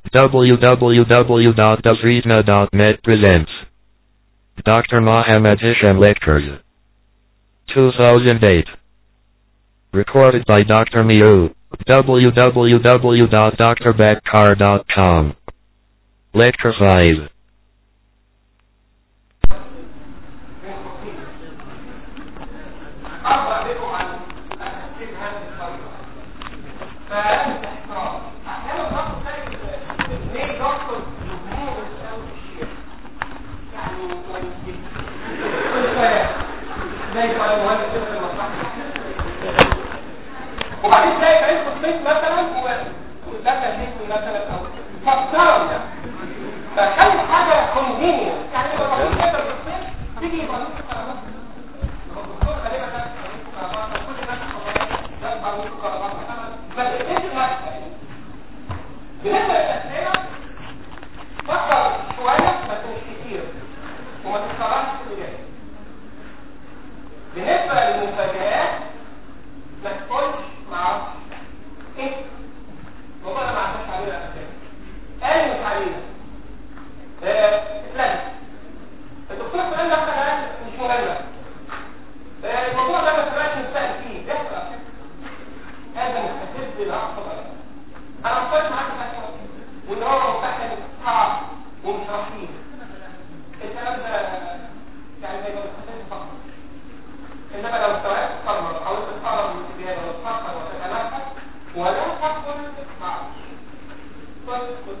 www.dasritna.net presents Dr. Mohammed Hisham Lectures 2008 Recorded by Dr. Miu www.drbeckcar.com Lecture 5 أخبر بكم عن تفسير هذه الطريقة فلازم الاحترام أحيانا برضه تلاقي اثنين دكتور يهمهم الشيء الشيء يعني كويسين كل شوية زي ما المهندس كده في المصلحة وبعدين تلاقي فريق الصيف مثلا ودخل جسمي مثلا أو محترم يعني فخلي حاجة كونفينينس يعني لو بقول كده في الصيف تيجي يبقى نص قرارات الدكتور غالبا ده كل الناس يرفع نص قرارات بس ايه المكسب بالنسبة للأسئلة فكر شوية بس مش كتير وما تتكررش في الإجابة بالنسبة للمفاجآت ما تقولش معرفش ايه والله انا ما عرفتش علينا الأسئلة قال مش علينا آه، اتلغت الدكتور قال لك انا مش مهم آه، الموضوع ده ما تبقاش مستاهل فيه بيحصل على فكرة. هذا مستفز لأقصى درجة انا اخترت معاك الأسئلة وان هو مستحيل صعب ومش رحيم الكلام ده يعني زي ما بتستفز فقط انما لو استوعبت الصدمة وحاولت تتقرب من الاتجاه وتفكر وتتنفس ولا تقول معرفش بس كده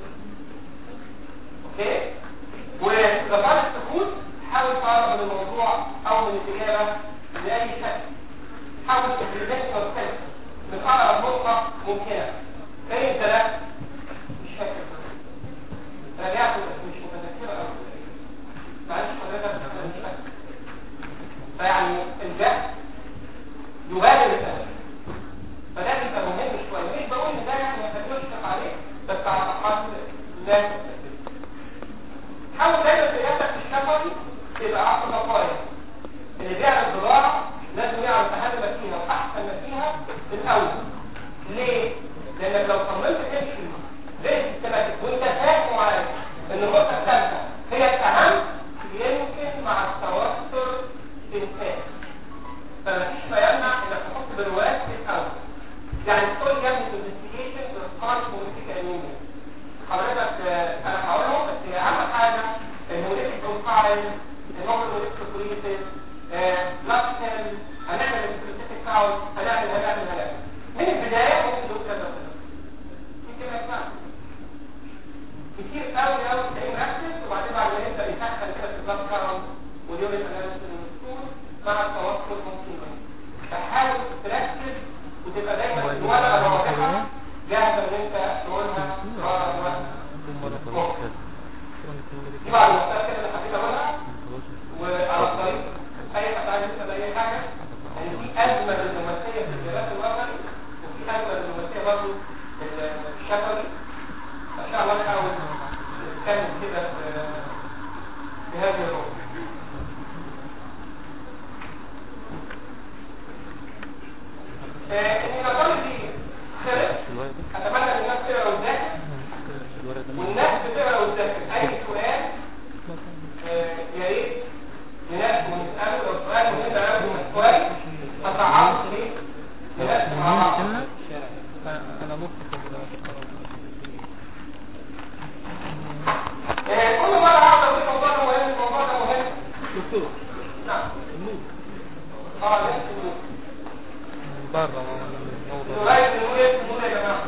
اوكي واذا بعد السكوت حاول تقرب من الموضوع او من الاجابه لاي شكل حاول تبريزنت yourself من اقرب نقطه ممكنه زي انت لا مش فاكر راجعت بس مش متذكره قوي معلش حضرتك انا مش فاكر فيعني الجهل يغادر الفهم فده بيبقى مهم شويه مش بقول ان ده يعني ما يخلينيش عليه بس على الاقل لا تستفيد حاول دايما في اجابتك الشفوي تبقى احسن مقايا اللي بيعمل زراعه لازم يعرف اهم ما فيها واحسن ما فيها الاول ليه؟ لانك لو صممت تمشي زي السيستماتيك وانت فاهم وعارف ان النقطه الثالثه هي الاهم يمكن مع التوتر تنساه فمفيش ما يمنع انك تحط برواز في الاول يعني تقول جنب الانفستيجيشن ريسبونس بوليتيكال انيميا حضرتك آه، انا هقولهم بس هي اهم حاجه الموليتيك بروفايل الموبل موليتيك كوريتيز بلاد سيل هنعمل السبيسيفيك كاونت هنعمل هنعمل هنعمل من البدايه ممكن تقول كذا كذا يمكن ما يسمعش كتير قوي قوي تلاقيه مركز وبعدين بعد ما يبدا يسخن كده في البلاد كاونت واليورين اناليسيس والسكول مع التوتر ممكن يبقى. فحاول تركز وتبقى دايما الورقه واضحه جاهزه ان انت تقولها ورا الوقت دي بعض المسائل كده اللي حبيت اقولها وعلى الطريق اي حد عايز يسال اي حاجه يعني في ازمه دبلوماسيه في الجبهات الوطني وفي ازمه دبلوماسيه برضه في الشفوي فان شاء الله نحاول نتكلم كده في- في هذه النقطه آه، النظام دي خلص اتمنى ان الناس تقرا وتذاكر والناس بتقرا وتذاكر اي سؤال آه، يا ريت نناقش ونساله لو سؤال مهم قوي مش كويس هصعبه ليه؟ نناقش مع بعض انا مخطئ آه، كل مره هقعد اقول الموضوع ده مهم الموضوع ده مهم دكتور نعم اه نفس النور بره الموضوع لغايه النور ايه النور يا جماعه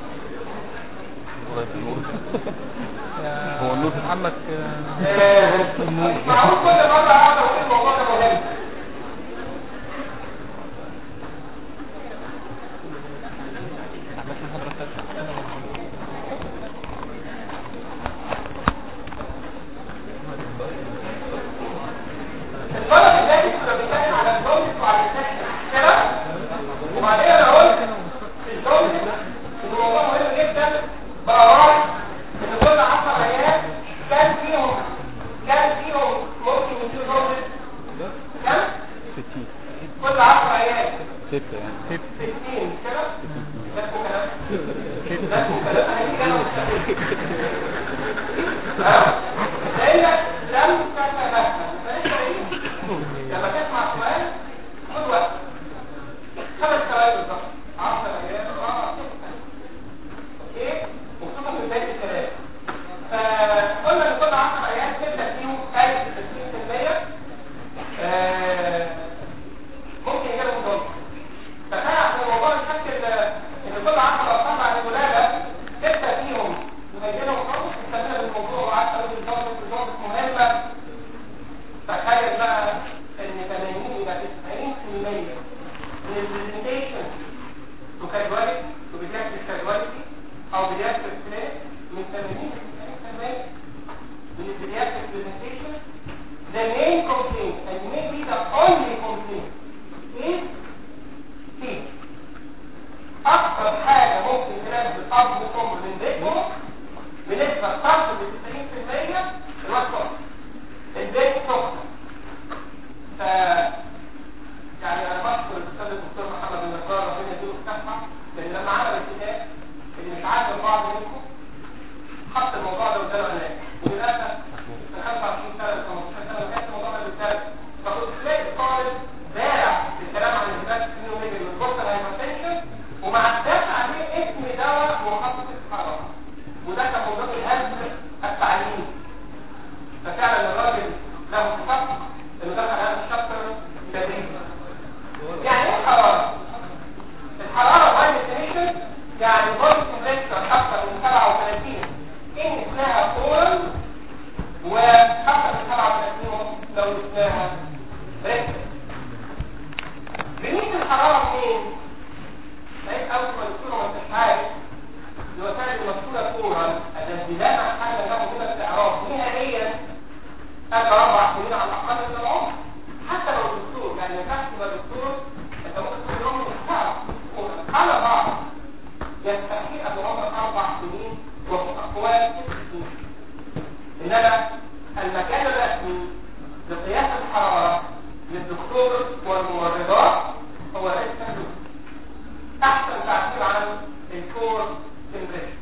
هو النور محمد آه، معقول كل مره هقعد اقول الموضوع ده مهم الطلب الثاني كنا بنتكلم على الجوزة وعلى السكن كده وبعدين انا قلت في الجوزة ان الموضوع مهم جدا بقى واضح ان كل 10 عيال كان فيهم كان فيهم ممكن يصير جوزة لانك لم تتذكر فلسه ايه لما تسمع سؤال خد وقت خمس ثواني بالظبط 10 ايام اه اوكي وخصوصا في بدايه الكلام فقلنا ان كل 10 ايام تبدا فيهم اي 60% آه، ممكن يجيبوا ضغط فكان عشان الموضوع يشكل ان كل 10 اطفال بعد الولاده تبدا فيهم يجيلهم ضغط تستمر الموضوع وعارفه ان الضغط الضغط مهمه تخيل بقى ان 80 الى 90% من البرزنتيشن تو كاجواليتي تو بيدياتريك كاجواليتي او بيدياتريك كلينيك من 80 ل 90% من البيدياتريك برزنتيشن the main complaint and maybe the only complaint is feet اكثر حاجه ممكن تنزل اب وام من بيتهم بنسبه تصل ل 90% الوقت البيت سخن ف يعني انا بشكر الاستاذ الدكتور محمد النجار ربنا يديله الصحه لان لما عمل الكتاب اللي مش عارف البعض منكم حط الموضوع ده قدام الناس وللاسف من 25 سنه ل 15 سنه ما كانش الموضوع ده بيتكلم فكنت تلاقي الطالب بارع في الكلام عن الهبات السينوميجري والبورتال هايبرتنشن وما عداش عليه اسم دواء مخصص الحراره وده كان من ضمن الهزم التعليمي ففعلا الراجل له صفق انه دخل هذا الشابتر تدريبا يعني ايه الحراره؟ الحراره باي ديفينيشن يعني بودي تمبريتشر اكثر من 37 ان اسمها اورال واكثر من 37 لو اسمها ريكتر بنيجي الحراره منين؟ لقيت اول ما الدكتور ما انتش عارف الوسائل المذكوره اورال التي لا محل له من الاعراب نهائيا قبل اربع سنين على الاقل من العمر حتى لو الدكتور يعني ما ينفعش تبقى دكتور انت ممكن تكون يوم مش تعرف على بعض يستحيل ابو عمر اربع سنين وفي اقوال ست سنين انما المكان الرسمي لقياس الحراره للدكتور والممرضات هو رئيس صندوق احسن تعبير عن الكور تمبريتشر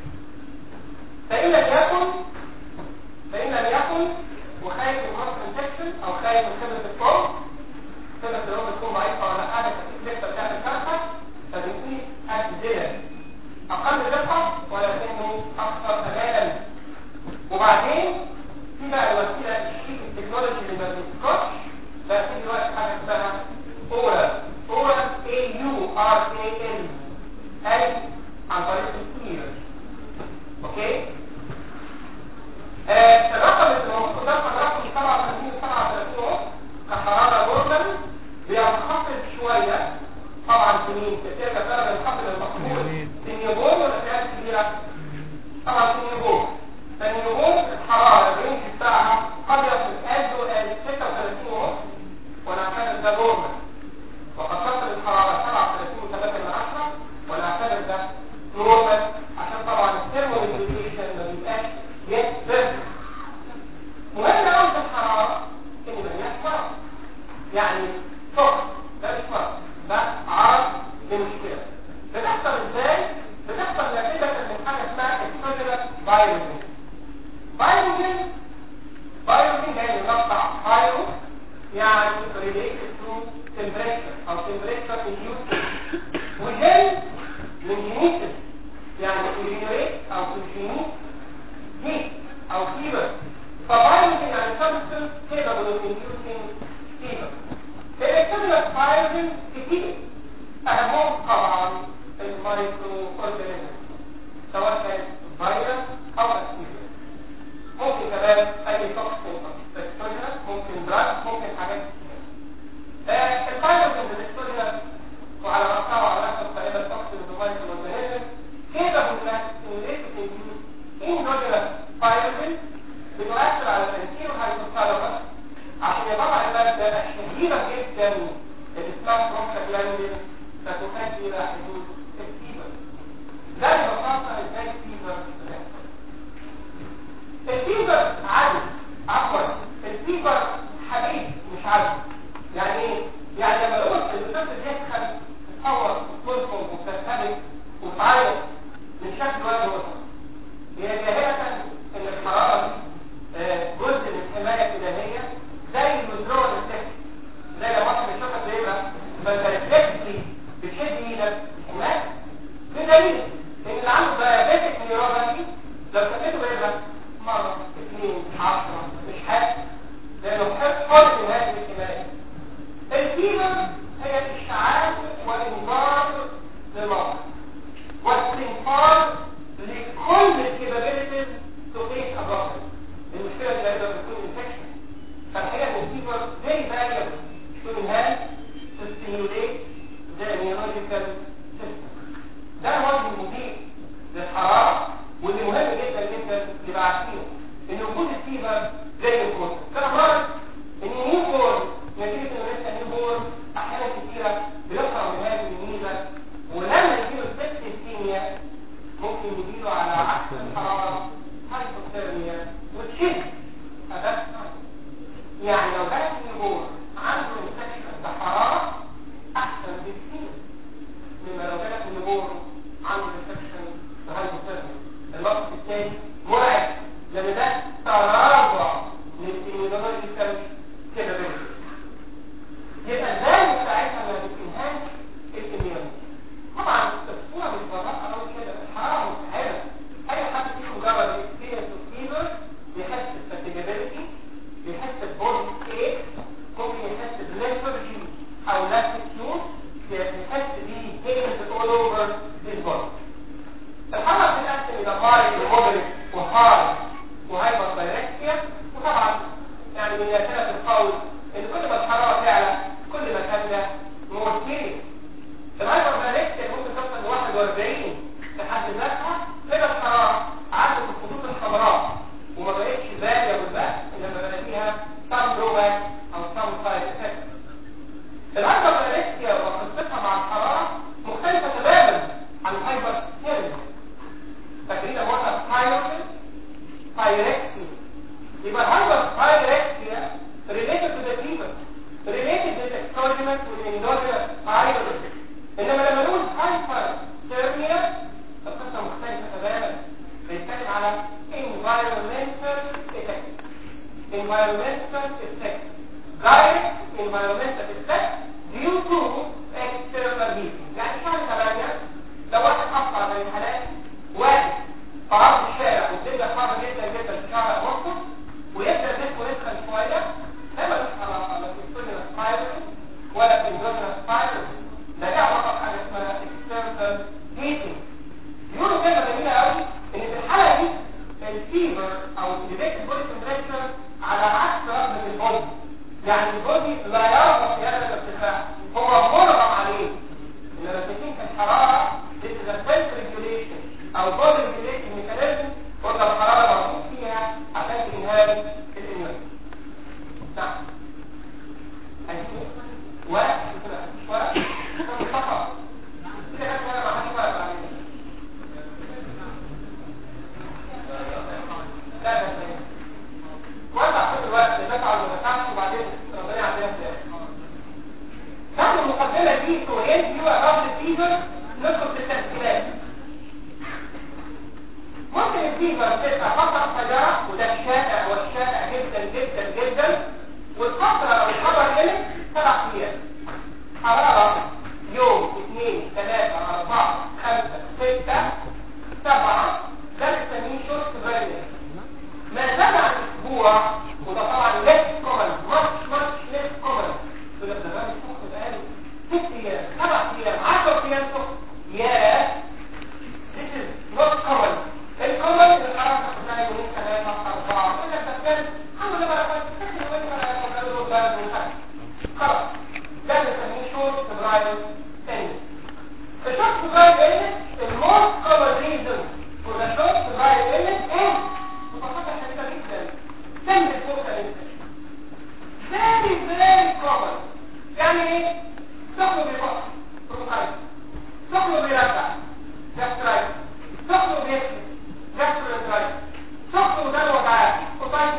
فان لم يكن فان لم يكن وخايف من كروس انفكشن او خايف من خبره الفرن خبره الام تكون ضعيفه ولا حاجه فتيجي لسه بتعمل كارثه فبنقيس اجزله اقل دقه ولكنه اكثر امانا وبعدين في بقى الوسيله الشيك التكنولوجي اللي ما بتسكتش بقى في دلوقتي حاجه اسمها اورال اورال اي يو ار اي ال اي عن طريق السير اوكي آه، الرقم اللي موجود ده كان رقم 37 37 ونص كحراره نورمال بينخفض شويه طبعا سنين ترجع درجه الخفض المقبول سنيوبون ولا فئات كبيره طبعا سنيوبون سنيوبون الحراره الرينج بتاعها قد يصل ادو ال 36 ونص ونعتبر ده نورمال وقد تصل الحراره 37 3 من 10 ونعتبر ده نورمال عشان طبعا الثيرموميتيشن ما بيبقاش يكبر مهم قوي في الحراره ان ما يبقاش مرض يعني فقط ده مش مرض ده عرض لمشكله بتحصل ازاي؟ بتحصل نتيجه من حاجه اسمها اكسوجينس فايروسين فايروسين فايروسين جاي من مقطع فايروس يعني related to temperature او temperature induced وجاي من جينيتس يعني urinate او تنشينيت heat او fever ففايروسين يعني substance capable of inducing fever الإكسوجينس فايروسين كتير أهمهم طبعا المايكرو أورجانيزم سواء كان فيروس أو بكتيريا ممكن كمان أي توكسين اكسوجينس ممكن دراج ممكن حاجات كتير آه، الفيروسين بالاكسوجينس وعلى رأسها وعلى رأسها تقريبا توكسين المايكرو أورجانيزم كده بالناس stimulated induced لو سميته بيبقى مرة اثنين عشرة مش حاجة لأنه حر من هذه الاحتمالات الفيبر هي الإشعاع والإنذار للمرض واستنفار لكل الكابابيلتيز تو فيس ابروبل المشكلة اللي هيبقى بتكون انفكشن فالحقيقة الفيبر very valuable to enhance to stimulate the immunological system ده وجه المفيد للحرارة واللي مهم جدا جدا يبقى عارفينه ان وجود الفيبر زي الكون كان مرض ان نيو بورن نتيجة انه لسه نيو بورن احيانا كتيرة بيخرج من هذه الميزة ولما يجيله الست السينيا ممكن يجيله على عكس الحرارة هايبوثيرميا وتشد هذا يعني لو جات نيو بورن عنده انفكشن بحرارة احسن بكتير مما لو جالك النبور عنده انفكشن بهايبوثيرميا اللفظ الثاني مرعب لان ده تراجع للإيميونولوجيكال كابابيلتي يبقى ازاي ساعتها ما بتنهاش الاميونيتي طبعا الصوره مش بسيطه قوي كده الحراره مستحيله اي حد فيكم جرب اكسبيرينس فيفر بيحس بالفاتيجابيلتي بيحس ببودي ايك ممكن يحس بليثرجي او لاكتيوز بيحس بهيلز اول اوفر ذيس بودي الحراره بتتقسم الى هاي ومودريت وهاي وهايبر دايركتيا وطبعا يعني من ياسرة القول ان كل ما الحراره تعلى كل ما كان مور سيريس الهايبر دايركتيا ممكن توصل ل 41 لحد ذاتها كده الحراره عدت الخطوط الحمراء وما بقتش زاويه بالبس انما بقى فيها سام دروباك او سام سايد افكت الهايبر دايركتيا وقصتها مع الحراره مختلفه تماما عن الهايبر ثيرميا فاكرين لما قلنا بايروكس بايركسي يبقى الهايبر بايركسيا related to the fever related to the exogenous والendogenous pyrosis انما لما نقول هايبر ثيرميا القصه مختلفه تماما بيتكلم على environmental effect environmental effect direct environmental effect due to external heating يعني شهر 8 لو واحد قطع زي الحالات واقف في عرض الشارع والدنيا حر جدا جدا في شهر اغسطس ويبدا جسمه يسخن شويه ده ملوش علاقه لا في السوجنس فايروس ولا في الاندوجينس فايروس ده ليه علاقه بحاجه اسمها external heating بيقولوا كلمه جميله قوي ان في الحاله دي الفيبر او الديبيت بودي تمبريتشر على عكس رغبه البودي يعني البودي لا يرغب في هذا الارتفاع هو مرغم عليه انما تكون الحراره this is a self regulation او body regulation mechanism قلنا الحراره مربوط فيها عشان تنهاز الاميونيتي نعم ورق مش ورق مصطفى كده كده ورق ما حدش ورق عليه لا لا لا وضع كل الوقت دفع ولا دفعش وبعدين ربنا يعطيها في الاخر بعد المقدمه دي سؤال دي قبل الفيفر ندخل في التسجيلات ممكن الفيفر تبقى فتره صغيره وده الشائع والشائع جدا جدا جدا والفتره او الخبر ليميت سبع ايام حراره يوم اثنين ثلاثه اربعه خمسه سته سبعه ده بنسميه شورت فاريانت ما زاد عن اسبوع وده طبعا less common much much less common يقول لك ده الراجل سخن بقاله ست ايام سبع ايام 10 ايام سخن ياه this is not common الكومن ان الحراره تاخد يومين ثلاثه اربعه يقول لك ده كان الحمد لله بقى كويس سخن يومين ولا ياخد له برد ومش خلاص ده بنسميه شورت فبراير ثاني الشورت فبراير الموست common reason for the short febrile illness is متخصص شديدة جدا سن الفوكال انفكشن very very common يعني ايه؟ سخنه بيفقر بروكايت سخنه بيرجع جاسترايت سخنه بيكسر جاسترايت سخنه ده وجعات اوتايت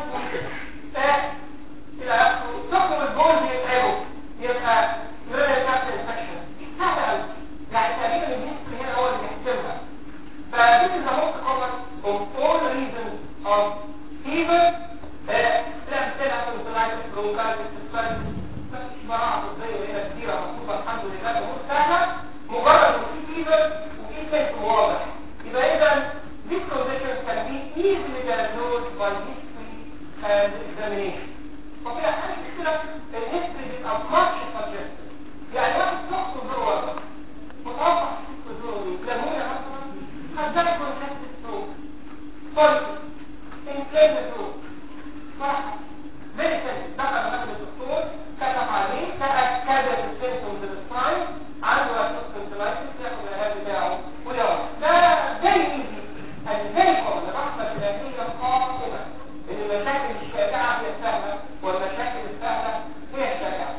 الى اخره سخنه البول بيتعبه يبقى يورينال تراكت انفكشن سهل قوي يعني تقريبا الجسم هنا هو اللي بيحسبها فدي is the most common of all reasons of fever الامثله في البرايتس برونكايتس السايتس مفيش براعه طبيه هنا كتيره مكتوبه الحمد لله امور سهله مجرد ان في فيفر وفي سيمتوم واضح يبقى اذا these conditions can be قلت انفلام الثروت فرحة ميديسن دخل مكتب الدكتور كتب عليه تأكد السيمتومز الساين عنده اسوسكنتلايتس ياخد العلاج بتاعه ويلا ده زي ايزي الفيري كومن الرحمة الإلهية قائمة ان المشاكل الشائعة هي السهلة والمشاكل السهلة هي الشائعة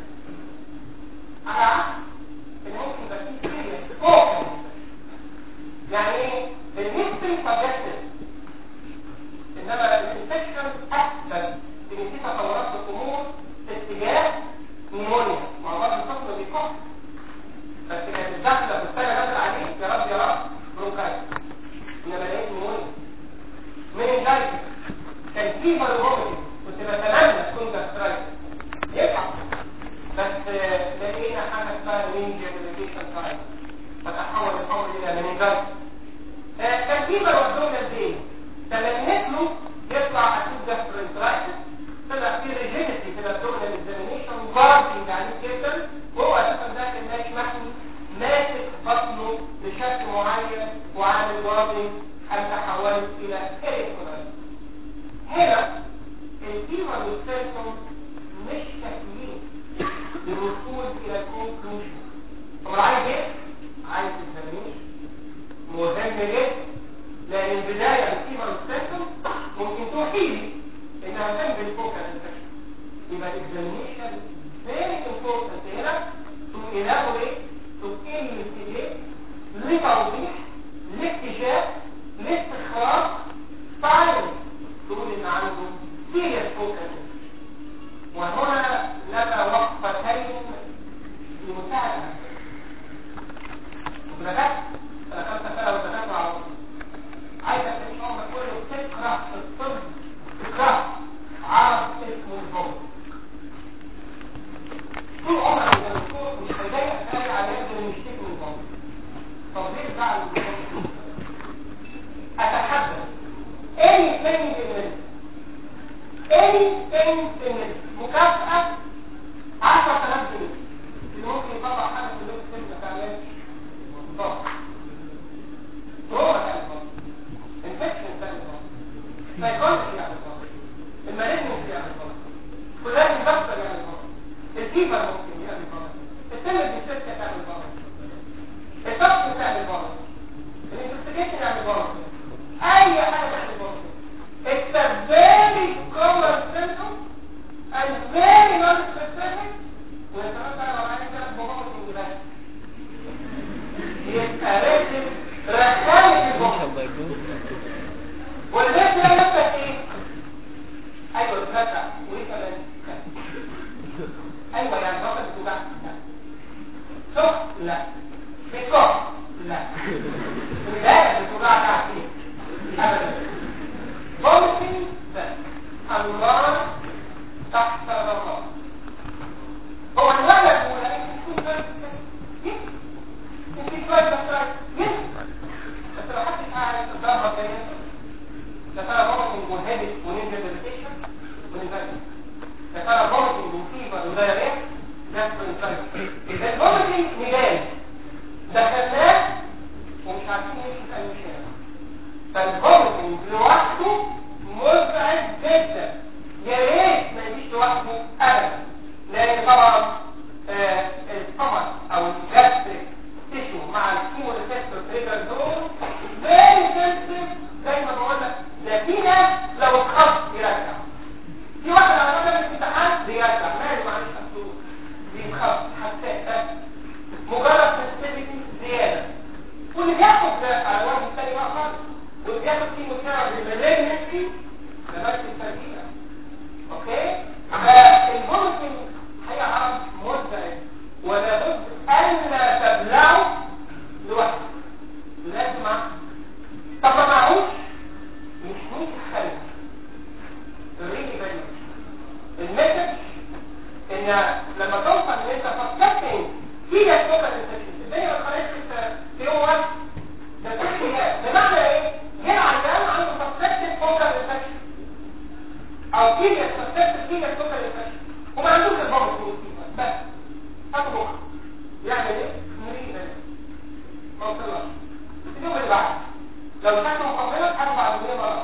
على عكس ان ممكن يبقى فيه سيريس فوق يعني ايه؟ الهيستوري سبجكتيف انما الانفكشن اثبت ان في تطورات في الامور في اتجاه نيمونيا مع بعض الطفل بيكح بس كانت الدخله في السنه نازل عليه يا رب يا رب برونكايت انما لقيت نيمونيا من الجايتس كان في فيروموبيتي كنت بتمنى تكون جاسترايتس يبقى بس لقينا حاجه اسمها وينج ريليشن سايت فتحول الامر الى مننجايتس كان في فيروموبيتي ازاي تمنيت له يطلع اكيد جاسترنترايتس طلع في ريجيديتي في الابدومينال اكزامينيشن باركينج عليه جدا وهو اساسا ده كان ماشي محمي ماسك بطنه بشكل معين وعامل باركينج ان تحولت الى كاريكولايتس هنا الفيفر والسيمتوم مش كافيين للوصول الى الكونكلوجن طب عايز ايه؟ عايز اكزامينيشن مهم جدا لان البدايه الفيفر والسيمتوم ممكن توحيلي انها تنزل فوق الانفكشن يبقى الاكزامينيشن فيري امبورتنت هنا تو الاborate تو investigate لتوضيح لاكتشاف لاستخراج فعلا تقول ان عنده سيريس فوق وهنا لنا وقفتين لمساعدة ودكات انا خمسة سنة ودكات على طول عايزة تشعر كله تكره في الطب تكره عرض اسمه الفوق طول عمرك من الدكتور مش هيضايق تاني على يد اللي يشتكي من الفوق طب ليه بقى الفوق اتحدث anything in it anything in it مكافأة 10000 جنيه اللي ممكن يطلع حاجة في الوقت اللي ما تعملش ضغط تروما تعمل ضغط انفكشن تعمل ضغط سايكولوجي يعمل ضغط المالجنسي يعمل ضغط كلها البكتر يعمل ضغط الفيفر ممكن يعمل ضغط السلة الجنسية تعمل ضغط الضغط تعمل ضغط الانفستيجيشن يعمل ضغط اي حاجة تعمل ضغط It's a very common symptom and very non-specific ويترتب على كده بمقابل الولاية يبقى رسم رسالة البحر والرسم ده نفسك ايه؟ ايوه اترتب وايه كمان؟ ايوه يعني بطل بتوجع صح؟ لا بيكوح لا وده بتوجع تعسير ابدا ممكن بس الله تحت ضغط هو الولد ولا يكون بس يمكن شوية بس بس لو حد قاعد الضربة كده ده ترى بابا مهدد وننزل بالريتيشن وننزل ده ترى بابا وفيفر ودايريا ده بنسلم إذا البومتنج مجال دخلناه ومش عارفين نمشي في أي شارع فالبومتنج لوحده مزعج جدا يا ريت ما يجيش لوحده ابدا لان طبعا آه الطمر او الجاستريك تيشو مع الكيمو ريسبتور تريجر دول فيري سنسيتيف زي ما بقول لك ده في ناس لو اتخص يرجع في واحد على مدى الامتحان بيرجع ماله معلش اصله بيتخص حساس مجرد سنسيتيفيتي زياده واللي بياخد على الوجه الثاني بقى خالص واللي بياخد كيمو ثيرابي بالمالجنسي ده بس التركيبه اوكي فالممكن هيعرف مزعج ولا بد الا تبلعه لوحده لازم طب ما معهوش مش ممكن خلق الريلي فاليو المسج ان لما توصل ان انت فكرت في الفوكس انفكشن الدنيا ما خلصت في يوم واحد ده كل ده بمعنى ايه؟ هنا عندنا عنده سسبكتد فوكس انفكشن او كيمياء سسبكتد كيمياء فوكس انفكشن وما عندوش البابل بروتين بس هاتوا بكره يعمل ايه؟ مريض ما وصلناش اليوم اللي بعد لو شكله مقابله هاتوا بعد يومين مرة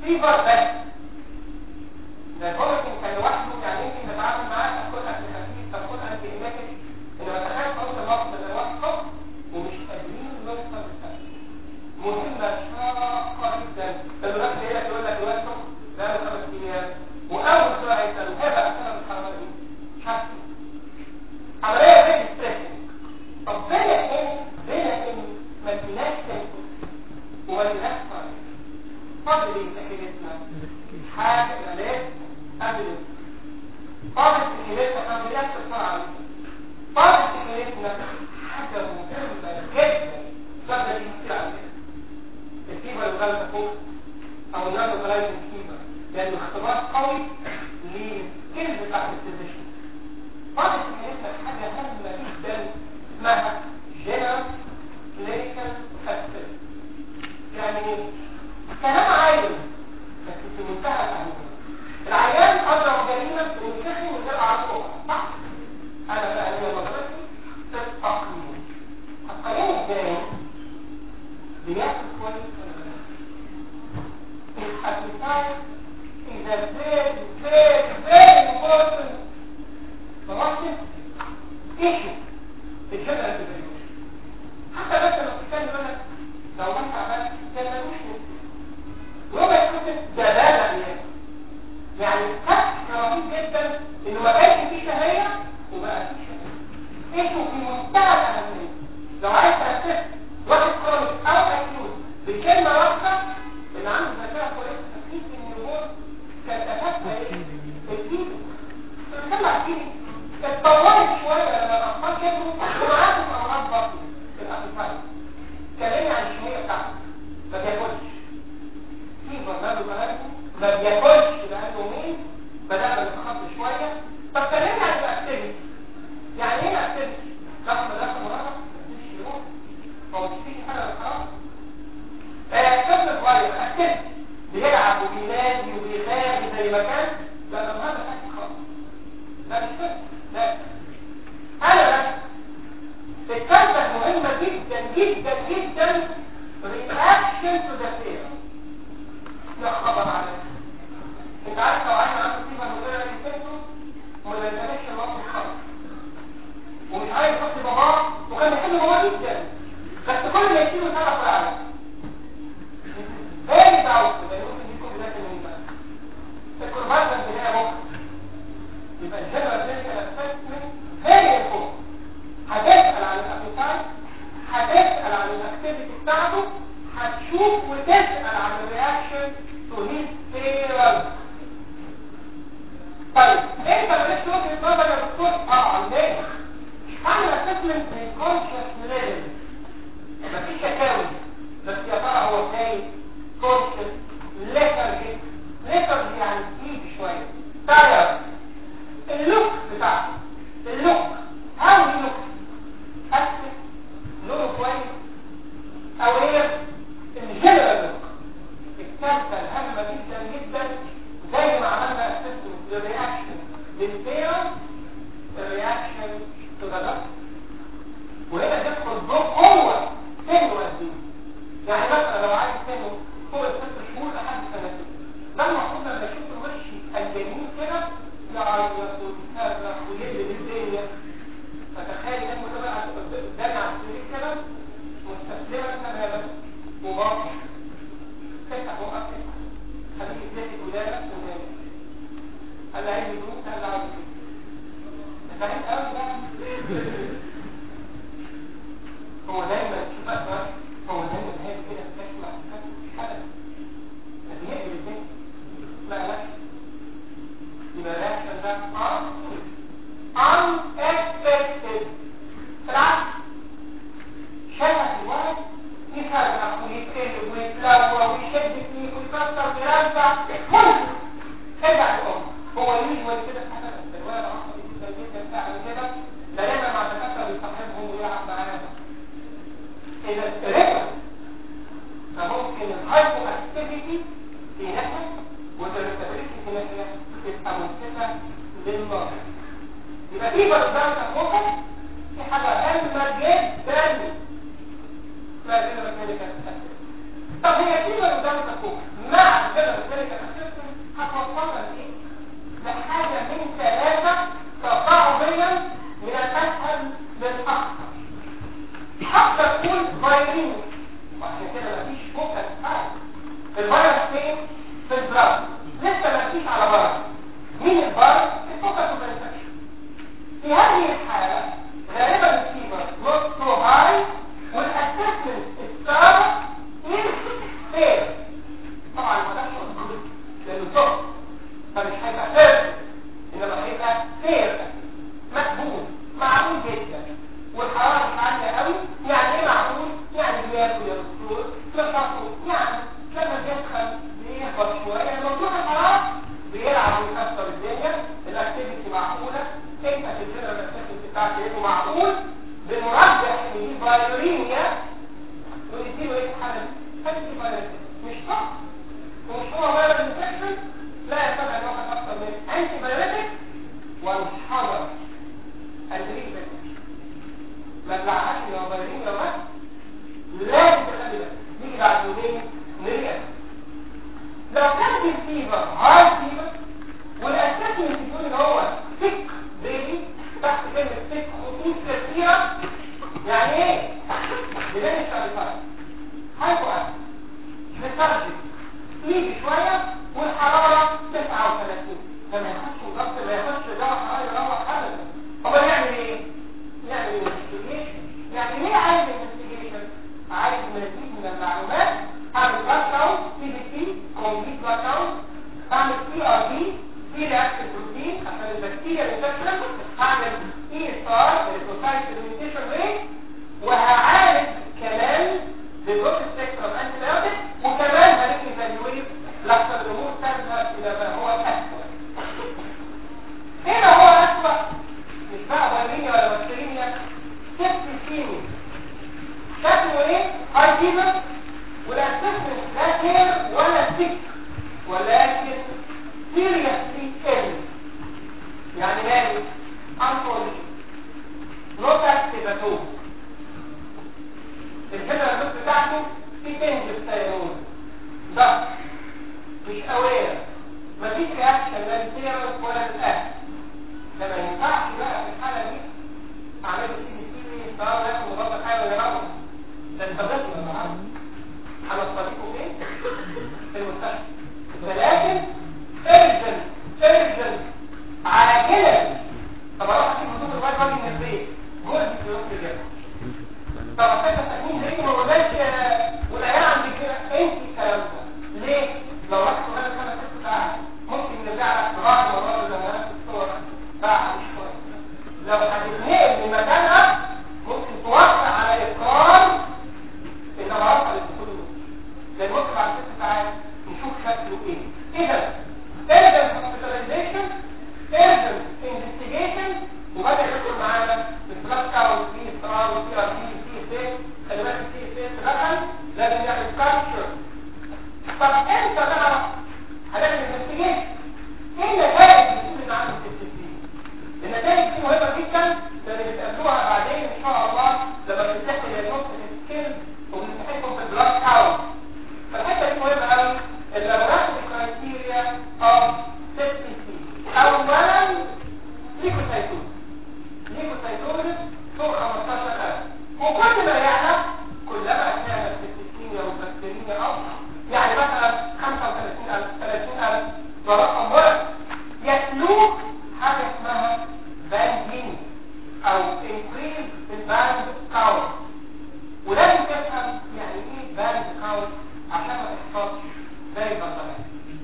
فيفر بس ده الفوميتنج كان لوحده يعني يمكن نتعامل معاه تاخد اكل خفيف تاخد انتي ايماتيك انما تخيل قلت اللفظ ده لوحده ومش قادرين نوصل للسبب مهمة شاقة جدا الوقت هي تقول لك الوقت ده له خمس ايام واول سؤال هيسأله هذا السبب الحرارة ايه؟ مش عارف عملية زي ستريسنج طب بين ان بين ان ما فيناش تنفس وما فيناش صالح فضل ايه تحيلتنا حاجة الالات قبل فضل تحيلتنا قبل يحصل بسرعة فضل تحيلتنا حاجة مهمة جدا قبل دي كتير على فكرة الفيبر الغلطة فوق او النار غلاية الفيبر لانه اختبار قوي للسكيلز بتاعت الفيزيشن بعض الكلمات حاجة هامة جدا اسمها جنرال كلينيكال اسبيل يعني كلام عايز بس في منتهى الأهمية العيان أضرب جريمة ويتخي من غير أعراض أخرى صح؟ أنا بقى ليا نظرتي في التقييم التقييم ازاي؟ بياخد كويس ولا لا؟ الأبيتايت is a very, very, very important مواقف issue في الجبل الإبريوش حتى بس لو تتكلم لك لو ما تعبان كان ملوش نفس وربع يكون دلالة عليه يعني كف رهيب جدا انه ما كانش فيه شهية وبقى فيه شهية issue في منتهى الأهمية لو عايز تأسس واحد كرونيك أو أكيوت بكلمة واحدة اللي عنده ذكاء كويس تفكيك النمور كانت أساسها ايه؟ الفيديو بنطلع فيه اتطورت شوية لما الأطفال كبروا ومعاهم أمراض بطن في الأطفال كلمني عن الشوية بتاعته ما بياكلش في برنامج بلدكم ما بياكلش بقاله يومين بدأنا نتخطى شوية طب كلمني عن الأكتيفيتي يعني ايه الأكتيفيتي؟ رقم ده مرة مفيش يروح هو مش فيه حاجة للخلاص طفل صغير أكتيفيتي بيلعب وبينادي وبيغني زي ما كان لا ده هذا حاجة خالص لا مش كده لا انا بس الكلمة مهمة جدا جدا جدا reaction to the fear يا خبر عليك انت عارف لو عايز عنده صفة مديرة للسنتو وما بينتبهش الوقت خالص ومش عايز يحط باباه وكان بيحب باباه جدا بس كل ما يشيله سبب في العالم very doubtful ده ممكن يكون بداية من بقى الكربات ده بداية بكرة يبقى الجنرال كلينيكال اسسمنت فيري امبورتنت هتسال عن الابيتايت هتسال عن الاكتيفيتي بتاعته هتشوف وتسال عن الرياكشن تو هيز ثيرابي طيب انت مالكش وجهه نظر يا دكتور اه ليه اعمل اسسمنت من كونشس ليفل مفيش شكاوي بس يا ترى هو ازاي كونشس ليترجي ليترجي يعني تقيل شويه تاير اللوك بتاعته اللوك هاو اللوك أسف لونه كويس أو هي الجنرال لوك الثالثة الهامة جدا جدا زي ما عملنا اسسمنت للرياكشن للبيرنت الرياكشن تو ذا لوك وهنا تدخل ضوء قوة سنه قد ايه يعني مثلا لو عايز سنه فوق الست شهور لحد سنتين ده المفروض لما اشوف الوش الجميل كده يعيط ويصرخ ويقلب الدنيا فتخيل انه ده بقى قدامي على السرير كده مستسلمه تماما وباطل تفتح بقك كده خليك تلاقي ودانك ونام قال لي عايز يدوم قال لي عايز انت فاهم قوي بقى هو دايما شوف بقى هو دايما هي كده بتسمع حاجه بيقلب الدنيا لا لا يبقى الرياكشن ده unexpected بالعكس شبه الولد يفرق ويتقلب ويتلوى ويشد فيك ويكسر ويرجع ممكن ترجع الام هو يجوز كده حسب الولد عصبي جدا جدا فعلا كده ده دايما مع الدكاتره بيصاحبهم ويلعب معاهم اذا رجع فممكن الهايبو اكتيفيتي في نفسك والريتابيلتي في نفسك تبقى ممسكه للنار يبقى في برزان تفوقك في حاجه هامه جدا ما زلنا مكانك طب هي في برزان تفوق مع الجبل لو كانت الفيبر هاي فيبر والاساسي بيقول ان هو سيك بيبي تحت كلمه سيك خطوط كثيره يعني ايه؟ بدايه الشريفات هايبو اسيد للترجي يجي شويه والحراره 39 فما ياخدش الضغط ما ياخدش دواء حراره يروح ابدا هو يعمل ايه؟ يعمل انفستيجيشن يعني ليه عايز انفستيجيشن؟ عايز مزيد من المعلومات اعمل بلاد كاونت سي بي سي كومبليت بلاد كاونت اعمل سي ار بي سي رياكتيف بروتين عشان البكتيريا الانفكشن هعمل اي اس ار الريسوسايت الميوتيشن ريت وهعالج كمان بالروت سبيكترم انتي بايوتيك وكمان هنيجي ايفالويت لحظه الامور تذهب الى ما هو اسوء هنا هو اسوء مش بقى فيروسية ولا بكتيريا سيبتيميا شكله ايه هاي فيبر والاسسمنت لا كير ولا سيك ولكن سيريسلي ال يعني مالي انفولي نوت اكتيفاتوم الهيدر النص بتاعته في تنج ستايرون ضغط مش اوير مفيش رياكشن لا للسيرس ولا للاكل ده ما ينفعش بقى في الحاله دي اعمل له سي بي سي صار ياخد مضاد حيوي ويروح ده انت بطل النهارده على طريقه فين؟ في المستشفى ولكن ارجل ارجل على كده طب اروح اجيب هدوم الوايت بادي من البيت جوز في يوم كده طب احتاج تكوين زي ما قلناش والعيال عند كده انت الكلام ده ليه؟ لو رحت خلال خمس ست ساعات ممكن نرجع لك براحه مرات زي ما الصور بعد شويه لو هتتنقل من مكانها ممكن توقع على اقرار ان العرفه للدخول لان ممكن بعد ست ساعات نشوف شكله ايه اذا urgent hospitalization urgent investigation وبدا يدخل معانا البلاد كاونت في استرار وفي ار بي سي اس خلي بالك السي اس اس دخل لازم نعمل كالتشر طب امتى نعرف هنعمل انفستيجيشن ايه النتائج اللي بتقول ان عنده التسجيل النتائج دي مهمه جدا لان بتقابلوها بعدين ان شاء الله لما بنمتحن النص السكيل وبنمتحنكم في البلاد كاونت فالحته دي مهمه قوي اللابوراتوري كرايتيريا اوف سيبتيسي اولا ليكوسايتوز ليكوسايتوز فوق 15000 وكل ما يعلى كلما كان السيبتيسيميا والبكتيريا اوسع يعني مثلا 35000 30000 ده رقم واحد يتلوك حاجه اسمها باندين او انكريز الباند كاونت ولازم تفهم يعني ايه باند كاونت عشان ما تحفظش زي البرطمان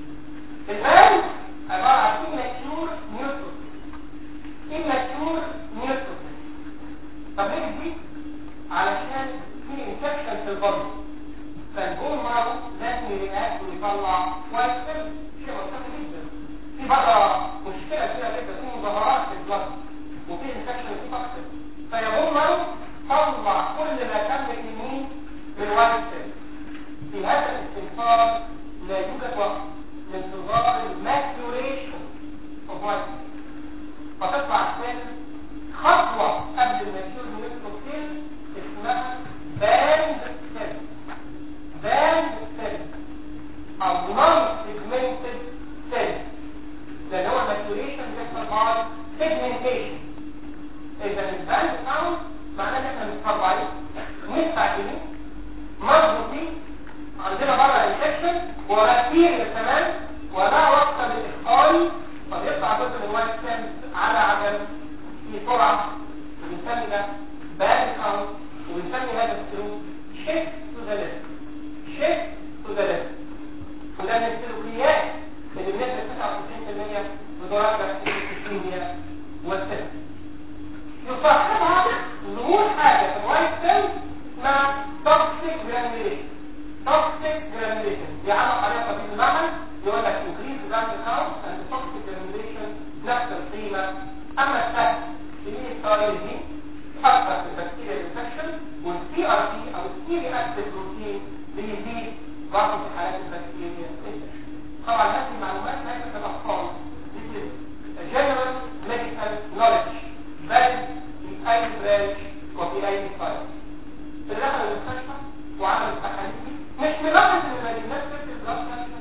الباند عباره عن immature neutrophil immature neutrophil طب ليه دي علشان في انفكشن في البطن فالبون مارو لازم يرياكت ويطلع وايت سيل شيء منطقي جدا في بقى مشكله كده جدا في مظاهرات في البطن وفي انفكشن في توكسين فيا مارو طلع كل ما كان من من وايت سيل في هذا الاستنفار لا يوجد وقت لانتظار الماتوريشن اوف وايت فتطلع السيل خطوه قبل الماتيور نيوتروفيل اسمها باند سيل باند سيل او نون سيجمنتد سيل لان هو الماتوريشن بيحصل باي سيجمنتيشن اذا الباند كاونت معناه ان احنا متطبعين مستعجلين مضبوطين عندنا بره انفكشن وبكتيريا كمان ولا وقت للاخطار فبيطلع جزء من الوايت سيلز على عجل في سرعه بنسمي ده باد كاونت وبنسمي هذا السلوك شيفت تو ذا ليفت شيفت تو ذا ليفت وده من السلوكيات اللي بنسبه 99% بدرجه الكيمياء والسيل يصاحبها ظهور حاجه في الوايت سيلز مع توكسيك جرانيوليشن توكسيك جرانيوليشن دي علاقه عليها طبيب المعمل يقول لك انكريز بلانك كاونت اند توكسيك جرانيوليشن نفس القيمه اما السهل اللي هي دي تاثر في البكتيريا انفكشن والسي ار تي او السي رياكتيف بروتين بيزيد برضه في حالات البكتيريا انفكشن طبعا هذه المعلومات ليست الاطفال This is a general medical knowledge بل في اي برانش وفي اي سايت اللي دخل المستشفى وعمل التحاليل دي مش ملاحظ ان الناس بتكتب بلاد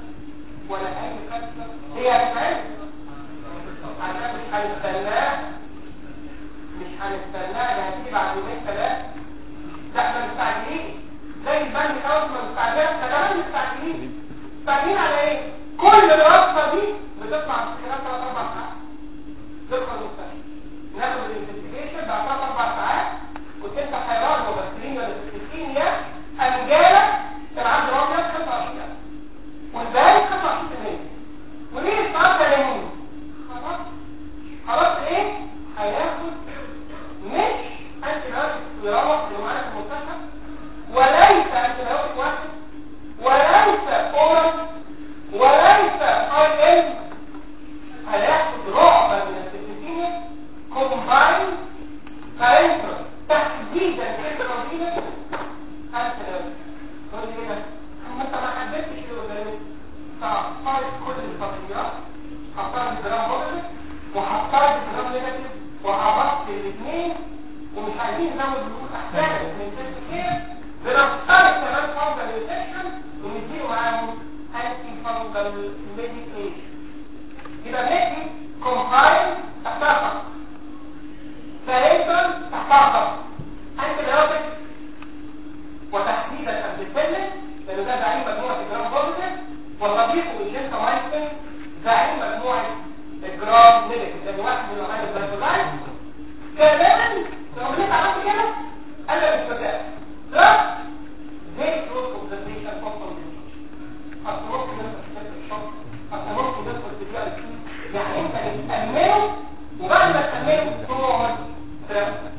كل الوصفه دي بتطلع في خلال 3 4 ساعات تدخل المستشفى ناخد الانفستيجيشن بعد 3 4 ساعات كنت انت حيران مبكرين ولا سكتين قام جالك كان عنده راجل 25000 والباقي 25% وليه السؤال ده ليه؟ خلاص خلاص ايه؟ هياخد مش انتي بايوتيك ويروح لمعانا في المستشفى وليس انتي بايوتيك واحد وليس اورال وليس اي ام هياخد رعبة من السيستيميا كومباين بارنتر تحديدا كيسرانتينا انتي بايوتيك تقول لي كده ما انت ما حددتش ايه قدامك فاختار كل الفصليات اختار الجرام بوزيتيف وهختار الجرام نيجاتيف وعرفت الاثنين ومش عايزين نزود نقول احسن من تيست كير بنختار كمان فانجل انفكشن ونديله معاهم انتي فانجل ميديكيشن يبقى بندي كومباين تحتها خط فاريتال تحتها خط انتي بايوتيك وتحديدا البيسلين لانه ده زعيم مجموعه الجرام بوزيتيف وصديقه الجنسامايسين زعيم مجموعه الجرام نيجاتيف لان واحد من العمال البلاستولايت كمان لو انت عملت كده قال لك استفاد ده زي كروس اوبزرفيشن فوق اصل ممكن ندخل في سكه الشرط اصل ممكن ندخل في دي اي يعني انت بتأمنه وبعد ما تأمنه تقعد تركز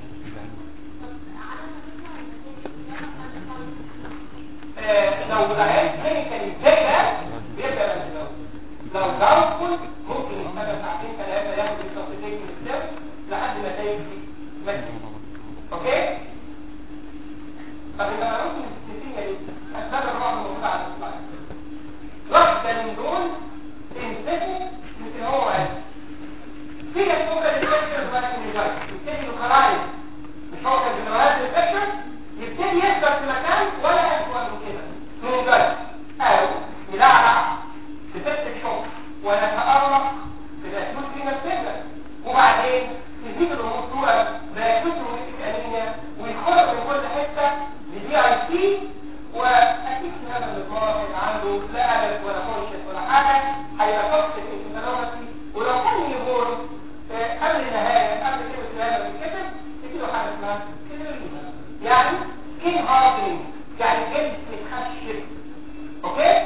آه، لو العيال كلينيكالي ازاي ده بيبدا من الاول لو داوتفول ممكن يستنى ساعتين ثلاثه ياخد التصديق من السير لحد ما تيجي ماشي اوكي طب انت ما ممكن تستفيد دي اسباب الرعب موجوده على السلايد واحده من دول تنتهي يمكن هو عايز في الكوكا الانفكشن بقى النيجايز يبتدي لوكالايز مش هو كان جنراليز انفكشن يبتدي يثبت في مكان ولا أسوأ من كده من جد أو يلعلع بسبت شوك ونتأرق في الأسلوب في نفسنا وبعدين تزيد الأمور صورة بأسلوب روماتيك أنيميا ويدخل من كل حتة لدي اي سي وأكيد في هذا المضمار اللي عنده لا ألف ولا كونشس ولا حاجة هيبقى توكسيك انتفالوباثي ولو كان يقول قبل النهاية قبل كلمة الهدف الكتب تجيله حاجة اسمها كلمة يعني سكين هاردنينج يعني جلد متخشب اوكي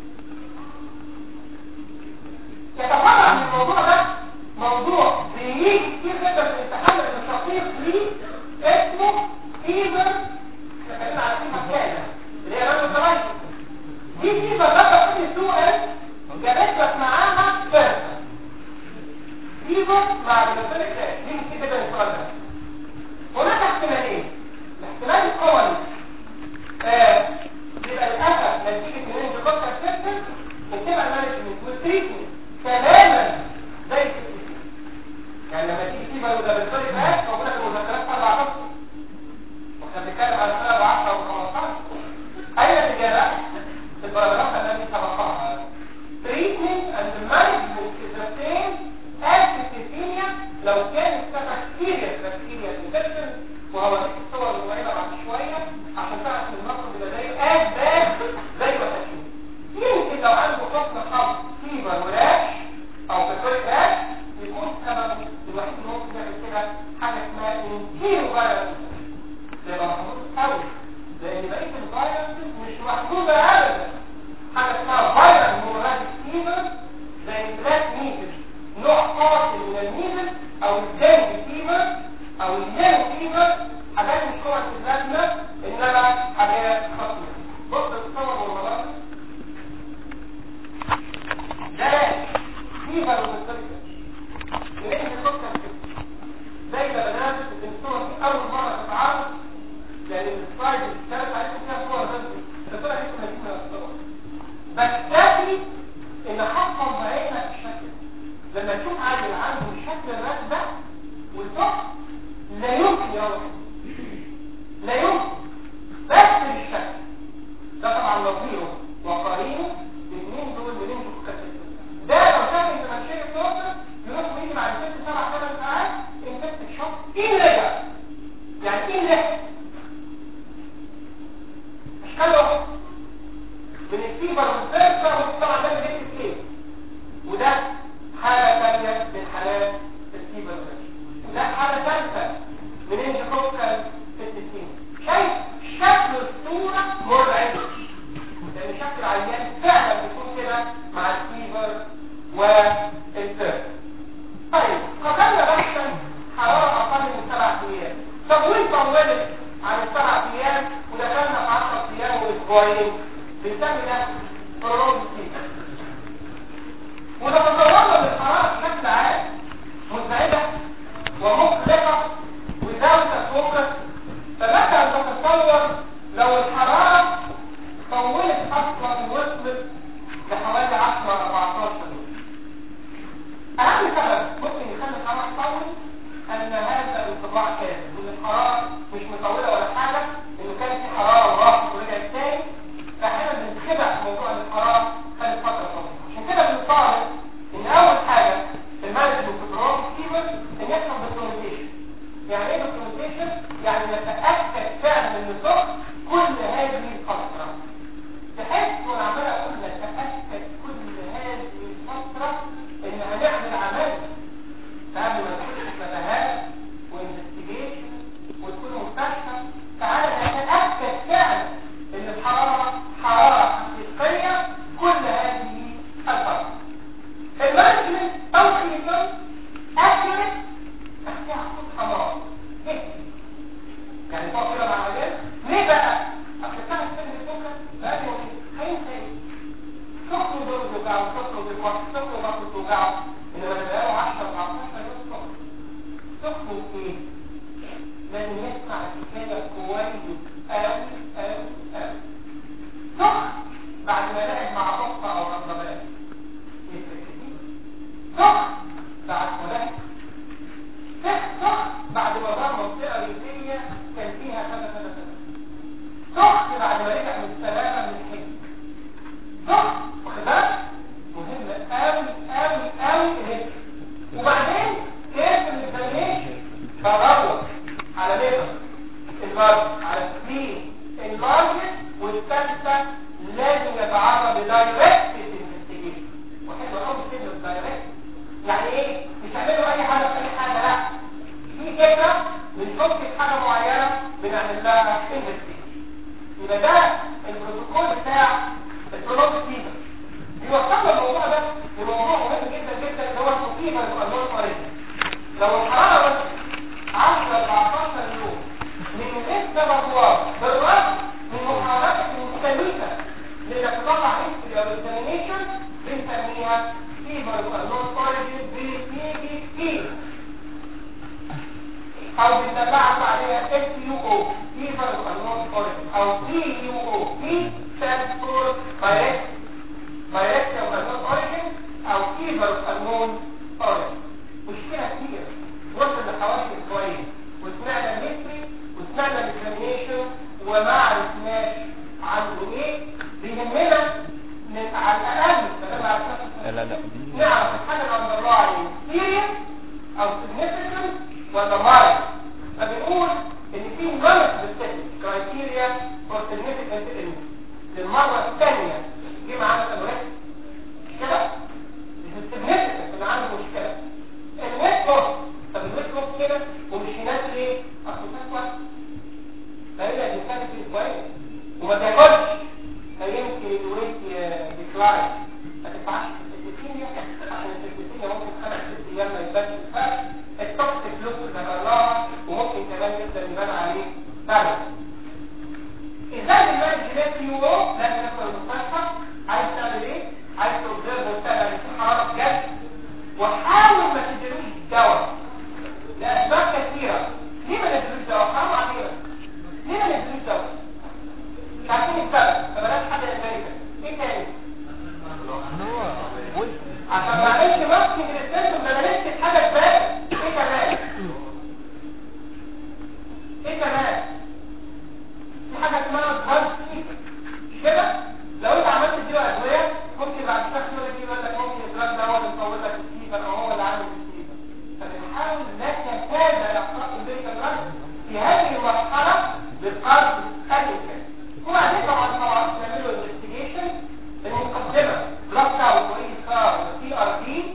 يتفرع من الموضوع ده موضوع بيجي كتير جدا في الامتحان الشقيق ليه اسمه فيبر اتكلمنا على فيبر كامل اللي هي رجل الضرايب دي فيبر بقى كل سؤال جابت معاها فرق فيبر مع الفرق ده دي ممكن جدا السؤال ده هناك احتمالين الاحتمال القوي آه، بيبقى للاسف نتيجه ان الانتقاد سيستم وبتبقى المانجمنت والتريتمنت تماما زي السيستم يعني لما تيجي تيجي وده بالطريق ده موجوده في المذكرات اربع فصل واحنا بنتكلم على سنه 10 و15 اين الاجابه؟ في البراجراف الذي سبقها treatment and management is the same as schizophrenia لو كان السبب serious bacterial infection وهو دي الصور القريبه بعد شويه عشان تعرف ان المرض بيبقى زي as bad زي ما تشوف يمكن لو عنده حكم خاص فيبر وراش مع الفيفر والتر طيب قدرنا بحثا حرارة أقل من سبع أيام طب وين طولت عن السبع أيام ودخلنا في 10 أيام وأسبوعين بنسمي ده برولوج سيكل ولو تصورنا للحرارة بشكل عام مزعجة ومقلقة وزاوية فوكس فمثلا تتصور لو الحرارة طولت أصلا وصلت لحوالي 10 14 يوم أهم سبب ممكن يخلي الحرارة تطول أن هذا الانطباع كاذب وإن الحرارة مش مطولة ولا حاجة إنه كان في حرارة وراحت ورجعت تاني فأحيانا بنتخدع في موضوع إن الحرارة خدت فترة طويلة عشان كده بنطالب إن أول حاجة في المانجمنت في الرول فيبر إن يحصل دوكيومنتيشن يعني إيه دوكيومنتيشن؟ يعني نتأكد فعلا إن الضغط كل هذه الفترة بحيث وانا عمال اقول نتاكد كل هذه الفتره ان هنعمل عمل قبل ما نخش في متاهات وانفستيجيشن وتكون مستشفى تعالى نتاكد فعلا ان الحراره حراره حقيقيه كل هذه الفتره المانجمنت توقيتا اكيوريت تحتها خطوط حمراء ايه يعني تقف كده مع العيال ليه بقى؟ اصل سنه سن السكر بقى لي هينسى ايه؟ سكر دول بيوجعوا سكر بالوقت سكر بطل بتوجعه انما ده بقاله 10 14 يوم سكر سكر ايه؟ لازم يسمع الحكايه كويس قوي قوي قوي سكر بعد ما لعب مع قطه او ربابات يفرق كتير سكر بعد ما لعب سخ بعد ما ظهر منطقة ريفية كان فيها كذا كذا كذا سخ بعد ما رجع من السلامة من الحج سخ واخد بالك مهم قوي قوي قوي الهج وبعدين كيف الاكزامينشن بدور على ليفر المارج على سكرين المارج والثالثة لازم يتعرض لدايركت انفستيجيشن وحلو قوي كلمة دايركت يعني ايه مش هنعملوا اي حاجه في اي حاجه لا في فكره بنحط في حاجه معينه بنعمل لها انفستيجيشن يبقى ده البروتوكول بتاع البروتوكول فيبر بيوصلنا الموضوع ده لموضوع مهم جدا جدا اللي هو الفيبر والنور اوريجن لو الحراره بس 10 14 يوم من غير سبب واضح بالرغم من محاولات مختلفه لانك تطلع هيستوري او اكزامينيشن بنسميها فيبر والنور اوريجن بتيجي كتير او بنتبعت عليها اس يو او فيبر والنور اوريجن او بي يو او بي ستاند فور دايركت دايركت والنور اوريجن او فيبر والنور اوريجن مشكله كتير وصل لحوالي اسبوعين وسمعنا الهيستوري وسمعنا الاكزامينيشن وما عرفناش عنده ايه بيهمنا من على الاقل بدل عرفنا لا لا لا دي نعرف الحاجه اللي الله سيريس او significant ولا مايل فبنقول ان في نون سبيسيفيك كرايتيريا فور significant illness للمره الثانيه جه معانا الامراض كده السيجنيفيكانت اللي عنده مشكله الناس نص طب الناس نص كده ومش يناسب ايه؟ اصل تسوى فهي الانسان في اسبوعين وما تاكلش فيمكن الويت ديكلاين ما تنفعش في السكتينيا عشان السكتينيا ممكن خمس ست ايام ما يبانش الفرق التوكسيك فلوس ذكرناها وممكن كمان يبدا يبان عليه فرق ازاي المانج جينات يو او لازم تدخل المستشفى عايز تعمل ايه؟ عايز تobserve وتتابع ان في حراره بجد وحاول ما تديلوش دواء لاسباب كثيره ليه ما نديلوش دواء؟ حرام علينا ليه ما نديلوش دواء؟ مش عارفين السبب فبلاش حد امريكا ايه تاني؟ ان هو ويلت عشان معلش ماسك السيستم ده انا نسيت حاجه تاني ايه كمان؟ ايه كمان؟ في حاجه اسمها دراج سيك مش كده؟ لو انت عملت تديله ادويه ممكن بعد شهر يقول لك يقول لك ممكن الدراج ده هو اللي مطول لك السيفر او هو اللي عامل السيفر فبنحاول نتفادى اخطاء البيت الدراج في هذه المرحله بالقرض الكامل وبعدين طبعا طبعا نعمله انفستيجيشن المقدمه بلاد كاونت واي ار وسي ار تي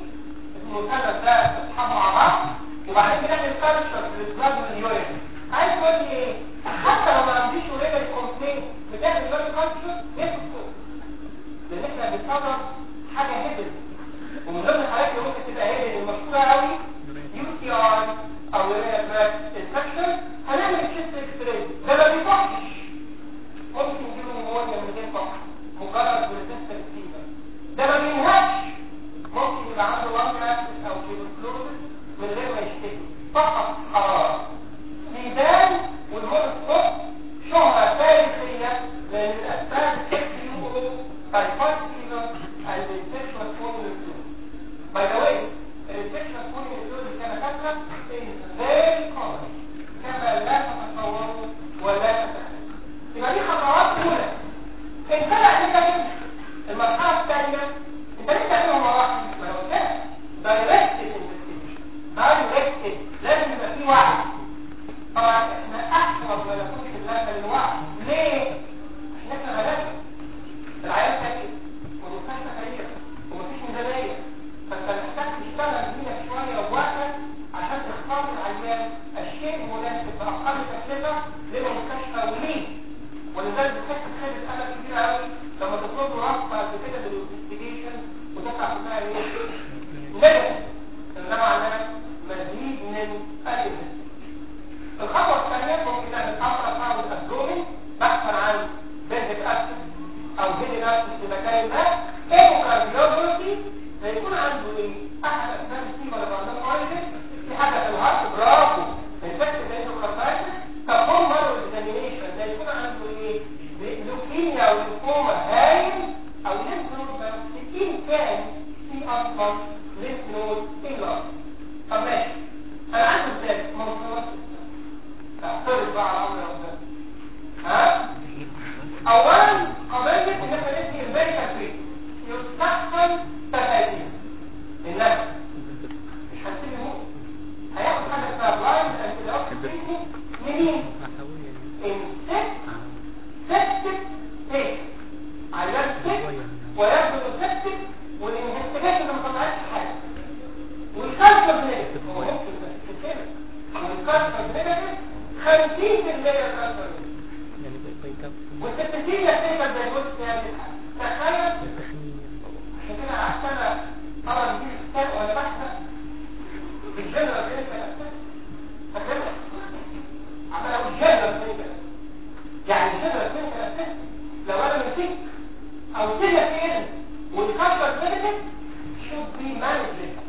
اصلا لينف نود انلارج طب ماشي انا عندي ازاي ما هو اعترض بقى على امر ربنا ها اولا قضيه ان احنا ندي الميديكال تريت يستحسن تفاديها النفس مش هنسيب يموت هياخد حاجه اسمها بلايند انتي منين؟ ان ست سبتك ايه؟ عيان ست ويبدو سبتك والانفستيجيشن ما طلعتش حاجه والكالسيوم نيجاتيف هو ممكن بس كده والكالسيوم نيجاتيف 50% كالسيوم والستين يحتاج دايجوز في هذه الحاله تخيل عشان كده عشان ارى دي كتاب ولا بحث في الجنرال كلينيكال فاكرها عمال اقول جنرال كلينيكال يعني جنرال كلينيكال لو انا مسكت او سنه فين والكفر نيجاتيف should be managed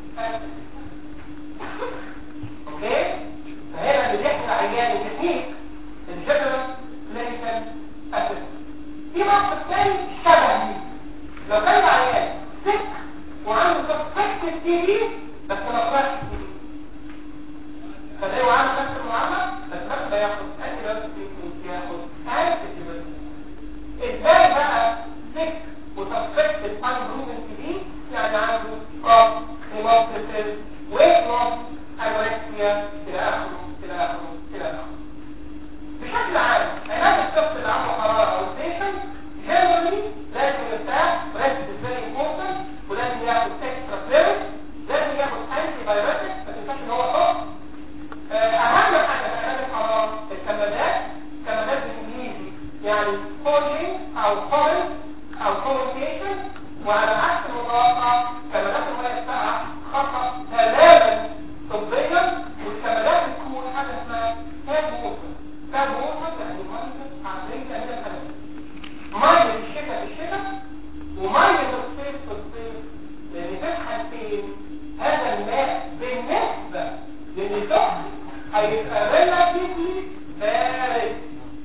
اوكي فهنا اللي بيحكي عيان التكنيك الجنرال كلينيكال اسيس في موقف تاني شبه دي لو كان عيان سك وعنده سسبكت تي بي بس ما طلعش تي بي فده هو عامل نفس المعامله بس بس لا ياخد انتي بايوتيك ياخد انتي بايوتيك ازاي بقى سك وسسبكت انبروفن تي بي يعني عنده كوف هيموبتيسيس ويت لوس انوركسيا الى اخره الى اخره الى اخره بشكل عام علاج الشخص اللي عنده حراره او ستيشن جنرالي لازم يرتاح ولازم فيري امبورتنت ولازم ياخد اكسترا فلويد لازم ياخد انتي بايوتيك ما تنساش ان هو حر اهم حاجه في علاج الحراره الكمادات كمادات بالانجليزي يعني كولين او كولين او كوميونيكيشن وعلى عكس المتوقع كمادات الميه الساقعه خطا تماما طبيا والكمادات بتكون حاجه اسمها تاب ووتر تاب ووتر يعني ميه عاديه كده الحدث ميه الشتاء في الشتاء وميه الصيف في الصيف لان في حالتين هذا الماء بالنسبه للسخن هيبقى ريلاتيفلي بارد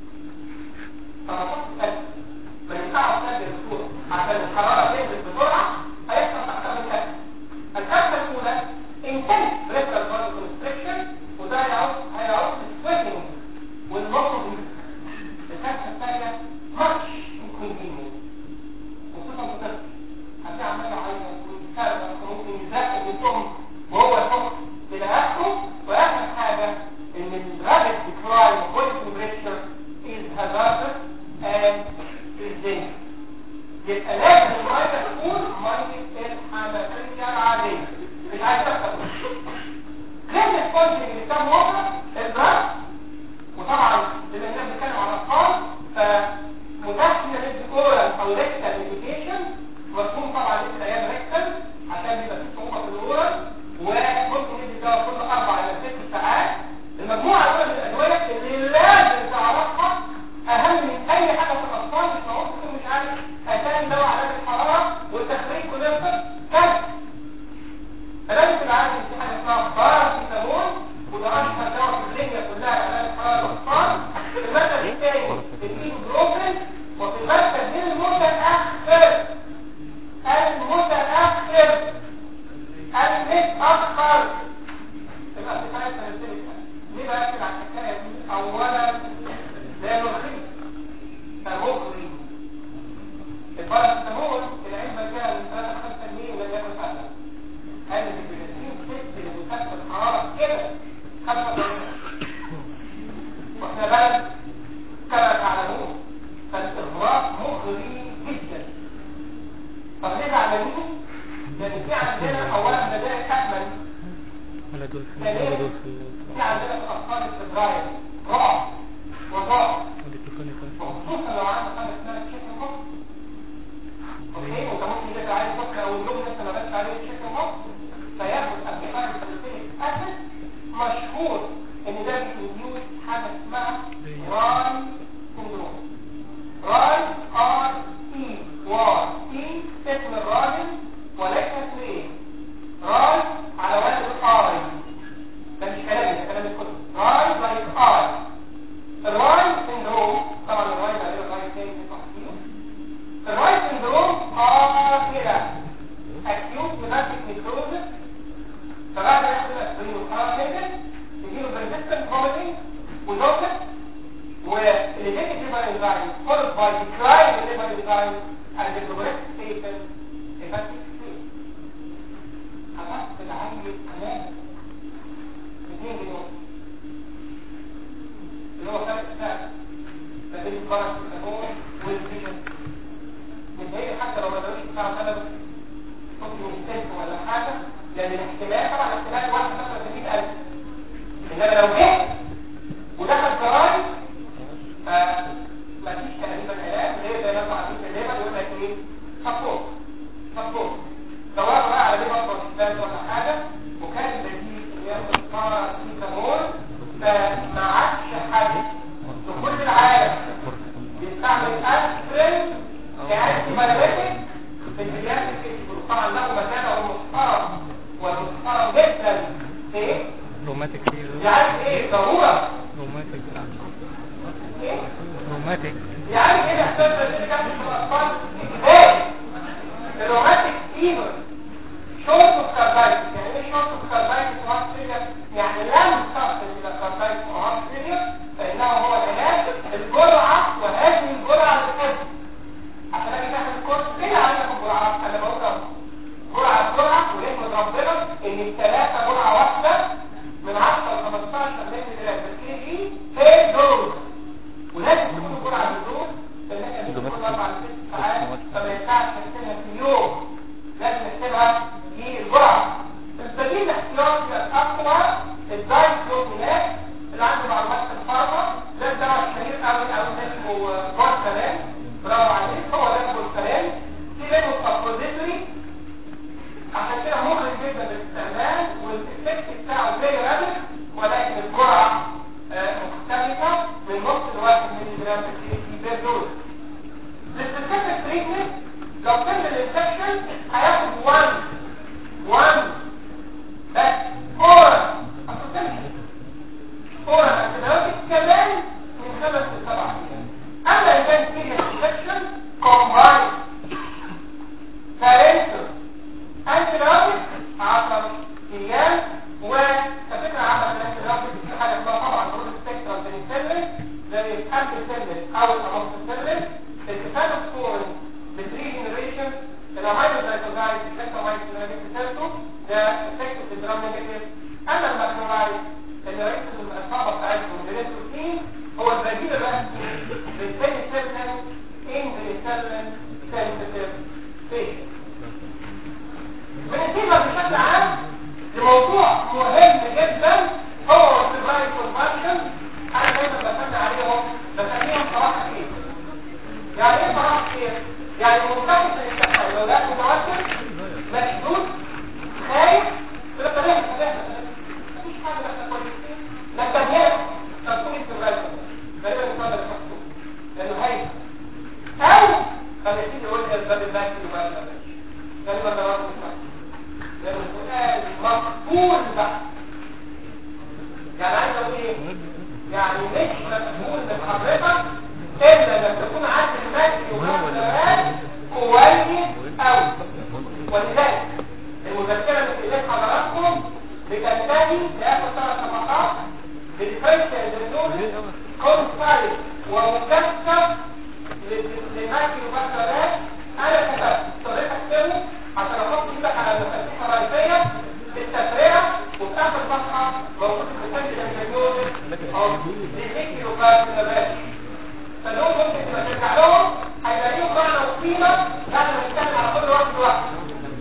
فنحط ما ينفعش تسجل بسرعه عشان الحراره تنزل بسرعه هيحصل اكتر من كده الكارثه الاولى انتنس بريفرال بارد كونستريكشن وده هيعود هيعود للسويتنج والمصر الكارثه الثانيه ماتش انكونفينينس خصوصا في الطفل هتلاقي عمال يعيط ويتكلم ممكن يزق من الام وهو يحط الى اخره واخر حاجه ان الرابط ديكلاين بودي تمبريتشر از hazardous and is dangerous يبقى لازم الميه تكون ميه الحنفيه العاديه مش عايز تفهم غير السبونج اللي بيستخدم وقت البراس وطبعا بما اننا بنتكلم على الاطفال فمتاح ان ندي اورال او ريكتال ميديكيشن مفهوم طبعا لسه ايام ريكتال عشان يبقى في صعوبه في الاورال وممكن ندي دواء كل اربع الى ست ساعات المجموعه الاولى من الادويه اللي لازم تعرفها اهم من اي حاجه في الاطفال مش معروف مش عارف اسامي دواء علاج الحراره والتخريج كلها كذا فلازم تبقى عارف ان في حاجه اسمها باراسيتامول وده اشهر دواء في الدنيا كلها علاج الحراره الاطفال المركز الثاني الايبوبروفين وفي المركز المتاخر المتاخر المتاخر تبقى في حاجه سنتين ليه بقى كده على الحكايه دي اولا لانه رخيص فمغري الباراسيتامول العلبه فيها من 3 5 جنيه ولم يكن اغلى هذا البنزين ست لمسافه الحراره كده 45 واحنا بلد كما تعلمون فالاغراء مغري جدا طب ليه تعلمين؟ لان في عندنا اولا بدائل اكمل ولا دول في ثانيا ولا دول في في عندنا في الاطفال الفبراير رعب وضعف ودي تكون وخصوصا لو عندك حاجه اسمها تشيكن بوكس اوكي وانت ممكن يبقى عايز بكره او اليوم لسه ما بقاش عليه تشيكن بوكس فياخد امبيفاير ساليسيليك اسيد مشهور ان ده بيديوز حاجه اسمها راي سندروم راي ار اي واي اي اسم الراجل وليس اسم ايه راي على وزن اي ده مش كلامي ده كلام الكتب راي لايك اي by decline in liver enzyme and the progressive patient hepatic failure. خلاص العيل تمام 2 جنيه اللي هو فرق السعر ما بين الباراسيتامول والفيجن متهيألي حتى لو ما قدروش يدفعوا ثمن ممكن يستلفوا ولا حاجه لان الاحتمال طبعا الاحتمال واحد مثلا 100000 انما لو جه ودخل جرايد فمفيش تقريبا علاج غير زي ما انتم عارفين في الليبر يقول لك ايه سبورت سبورت دوروا بقى على ليبر بروتستان ولا حاجه وكان البديل اللي ياخد باراسيتامول فما عادش حد في كل العالم بيستعمل اسبرين كانتي بايوتيك في البيدياتريك كيس طبعا له مكانه محترم ومحترم جدا في روماتيك فيفر يعني ايه ضروره روماتيك ايه روماتيك يعني ايه الاحساس اللي كان في الاطفال ازاي الروماتيك فيفر شورت اوف كاربايتس يعني ايه شورت اوف كاربايتس وهارت فيلير يعني لم تصل الى كاربايتس وهارت فيلير فانه هو العلاج الجرعه وهذه الجرعه للحفظ عشان اجي تاخد الكورس ليه عليكم جرعات انا بقول لك جرعه جرعه ونحمد ربنا ان الثلاثه جرعه واحده من 10 ل 15 مللي جرام بالكي جي في دوز ولازم تكون جرعه بالدوز لان احنا بنقول اربع لست ساعات فما ينفعش نحسبها في اليوم لازم نحسبها في الجرعه البديل الاحتياطي الاقوى الدايكلومينات اللي عنده معلومات في الفارما ده الدواء الشهير قوي او اسمه بورسلان برافو عليك هو ده البورسلان في منه سبوزيتوري عشان كده مغري جدا بالاستعمال والافكت بتاعه زي رابط ولكن الجرعه آه، مختلفه من نص الوقت من جرام في بير دوز السبيسيفيك تريتمنت لو كان الانفكشن هياخد 1 1 بس اورا اورا انتبيوتيك كمان من خمس لسبع ايام اما اذا كان في انفكشن كومباين بارنتال انتبيوتيك 10 ايام وكفكره عامه الانتبيوتيك في حاجه اسمها طبعا برود سبيكترال بنسلين زي الامبيسلين او الاموكسيسلين الكفالوسبورين بتري جنريشن الاميلوزايكوزايد الكتامايسين اللي بتسلسل ده افكتيف بالدرام نيجاتيف اما الماكرولايت اللي رئيس الاصابه بتاعتهم بالانسولين هو البديل الرئيسي للبنسلين ان بنسلين سنسيتيف بيشنت بنسيبها بشكل عام لموضوع مهم جدا هو السبرايت كونفرشن انا دايما بسمي عليهم بسميهم صراحه خير يعني ايه صراحه خير؟ يعني مرتبط الانتحار لو لا متوتر مشدود خايف تبقى طريقه مستهدفه مفيش حاجه بس كويسين لا تمهيد تنطيق السبرايت غالبا المفضل المحسوب لانه هايف او خليتين يقول لي اسباب الباكي وبقى غالبا ده برضه مش محسوب لانه سؤال مقبول بقى يعني عايز اقول ايه يعني مش مسؤول من حضرتك الا انك تكون عارف المجد ومسؤولات كويس قوي ولذلك المذكره اللي في ايدين حضراتكم بتنتهي لاخر ثلاث صفحات بالفرشه الدكتور كونسايد ومكثف للمجد ومسؤولات انا كتبت اضطريت اكتبه عشان احط ايدك على المفاتيح الرئيسيه في التفريع وفي اخر صفحه موجود المسجل الانترنيوز او دي وفات النبات فدول ممكن تبقى ترجع لهم هيبقى ليهم معنى وقيمه بعد ما نتكلم على كل واحد لوحده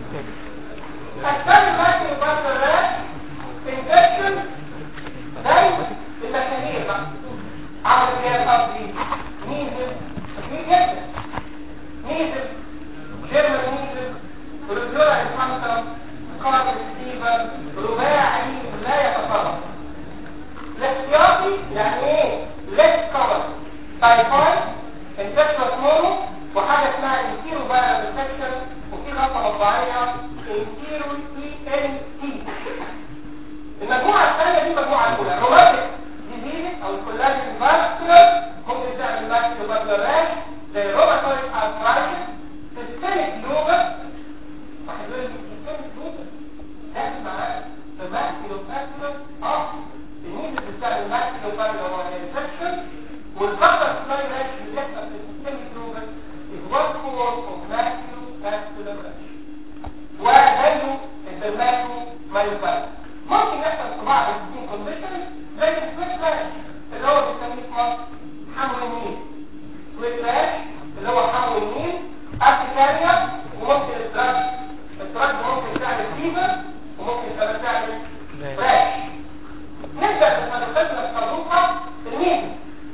اسباب الماكي وفات النبات انفكشن زي المشاهير بقى عمل فيها الارض ميزل كتير جدا ميزل جيرمان ميزل رجوع الفانتم قاتل ستيفن رباعي لا يتصرف الاحتياطي يعني ايه ليس كفر تايفايد انفكشن مونو وحاجه اسمها انتيرو بقى انفكشن وفي خطه مطبعيه انتيرو تي ان تي المجموعه الثانيه دي المجموعه الاولى روماتيك ديزيز او الكولاجين فاسكولار ممكن تعمل ماكسيلو باكلراش زي روماتويد ارثرايتس سيستميك لوبس واحد يقول لي سيستميك لوبس لازم معاك الماكسيلو باكلر اه الميزه اللي بتاع الماكسيلو باكلر هو الانفكشن والبقر سلاي راش اللي بيحصل في السيستميك فيبر وممكن كمان تعمل لا. راش نبدا بالتصرفات الصاروخه الميزه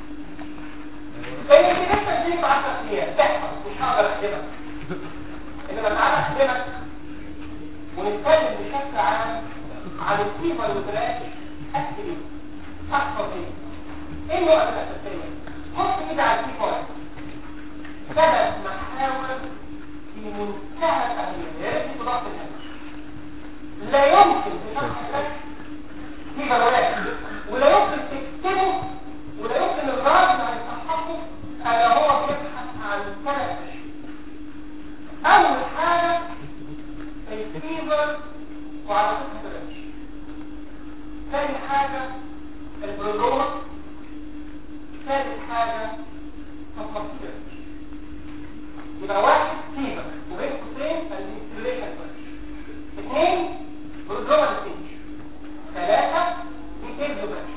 لان دي لسه تجيب 10 ايام تحفظ مش هقدر اخدمك انما تعالى اخدمك ونتكلم بشكل عام عن الفيبر والراش اكل ايه تحفظ ايه ايه النقط الاساسيه حط كده على الفيبر ثلاث محاور في منتهى الاهميه يا ريت تضغط الهامش لا يمكن تشرح لك في بلاغات ولا يمكن تكتبه ولا يمكن الراجل ان يصححه الا هو بيبحث عن ثلاث اشياء اول حاجه الفيبر وعلاقتها بالرش ثاني حاجه البرودوما ثالث حاجه تفاصيل الرش يبقى واحد فيبر وبين قوسين الانستليشن فرش اثنين برودروما ستيج ثلاثة ديتيلز فرش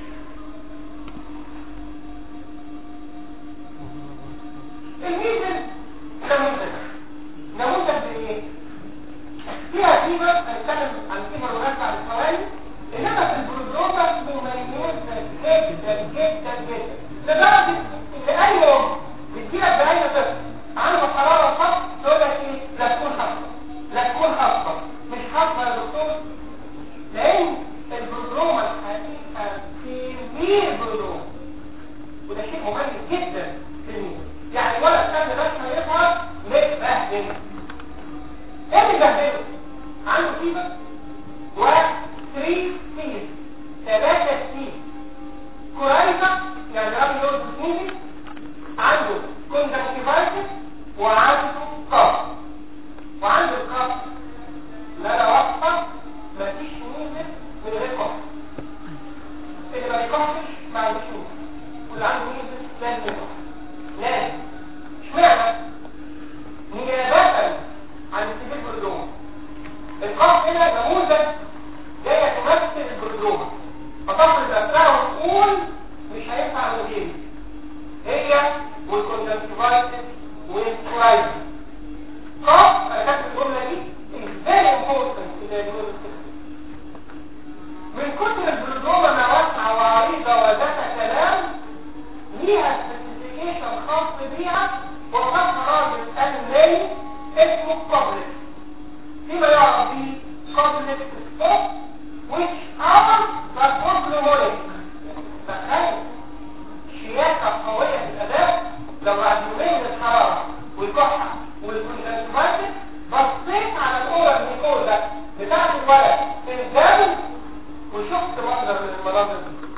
الميزن نموذج نموذج بايه؟ فيها فيبر هنتكلم عن فيبر ونرجع عن الثواني انما في البرودروما مميزة جدا جدا جدا لدرجة ان اي يوم بتجيلك باي طفل عنده حرارة خط تقول لك ايه؟ لا تكون حصة لا تكون حصة مش حصة يا دكتور لان البرودروما الحقيقة كبير برودروما وده شيء مميز جدا في الميزة يعني ولا استنى بس ما يظهر متبهدل ايه اللي بهدله؟ عنده فيبر واحد 3 سيز ثلاثة سيز كويسة يعني راجل يقول سنيني عنده كونجكتيفايتس وعنده قف وعنده القف لا لا واضحة مفيش ميزة من غير قف اللي ما بيقفش ما عندوش ميزة واللي عنده ميزة لازم يقف لازم اشمعنى؟ نيابة عن السجل بردوم القف هنا نموذج جاية تمثل البردوم فتفرض نفسها وتقول مش هينفع من غيري هي والكونجكتيفايتس والكرايزس قف انا كاتب الجمله دي is very important in the diagnosis من كتر البلدومة ما واسعة وعريضة وذات كلام ليها سبيسيفيكيشن خاص بيها وصفها راجل ألماني اسمه كوبلت فيما يعرف به كوبلت ستوب which are the problematic تخيل شياكة قوية في الأداء لو بعد يومين من الحرارة والكحة والكونجكتيفايتس بصيت على الأورا الميكوزا بتاعت الولد في الدم وشفت منظر من المناظر دي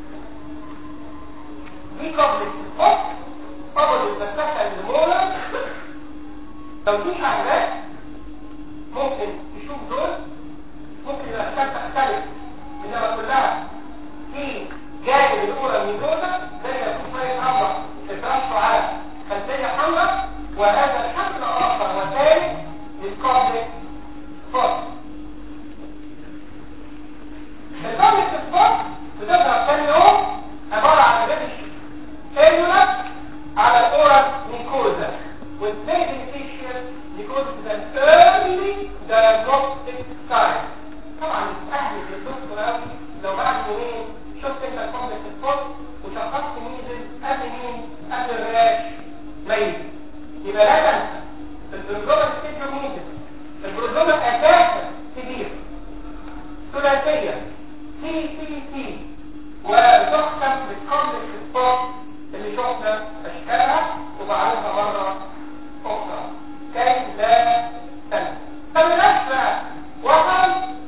دي قبل الفوق قبل الفتاة المولى لو دي حاجات ممكن تشوف دول ممكن الأشكال تختلف إنما كلها في جانب الأولى من دول زي الكوفاية حمراء تترشوا على خلفية حمراء وهذا الشكل آخر وثالث للقابل فوق القابل الفوق بتظهر ثاني يوم عبارة عن ريدش سيلولر على الأورا نيكوزا والسيدنتيشن نيكوزا is an early diagnostic sign طبعا الأهل بيدرسوا قوي لو بعد يومين شفت انت القابل الفوق وشخصت ميزل قبل مين قبل الرياش ميت يبقى لا تنسى البروجرام السيكر ميزل البروجرام اساسا كبير ثلاثية سي سي سي وتحكم بالقبل الخطاب اللي شفنا اشكالها وبعرضها مرة اخرى كي لا تنسى فبلاش بقى وصل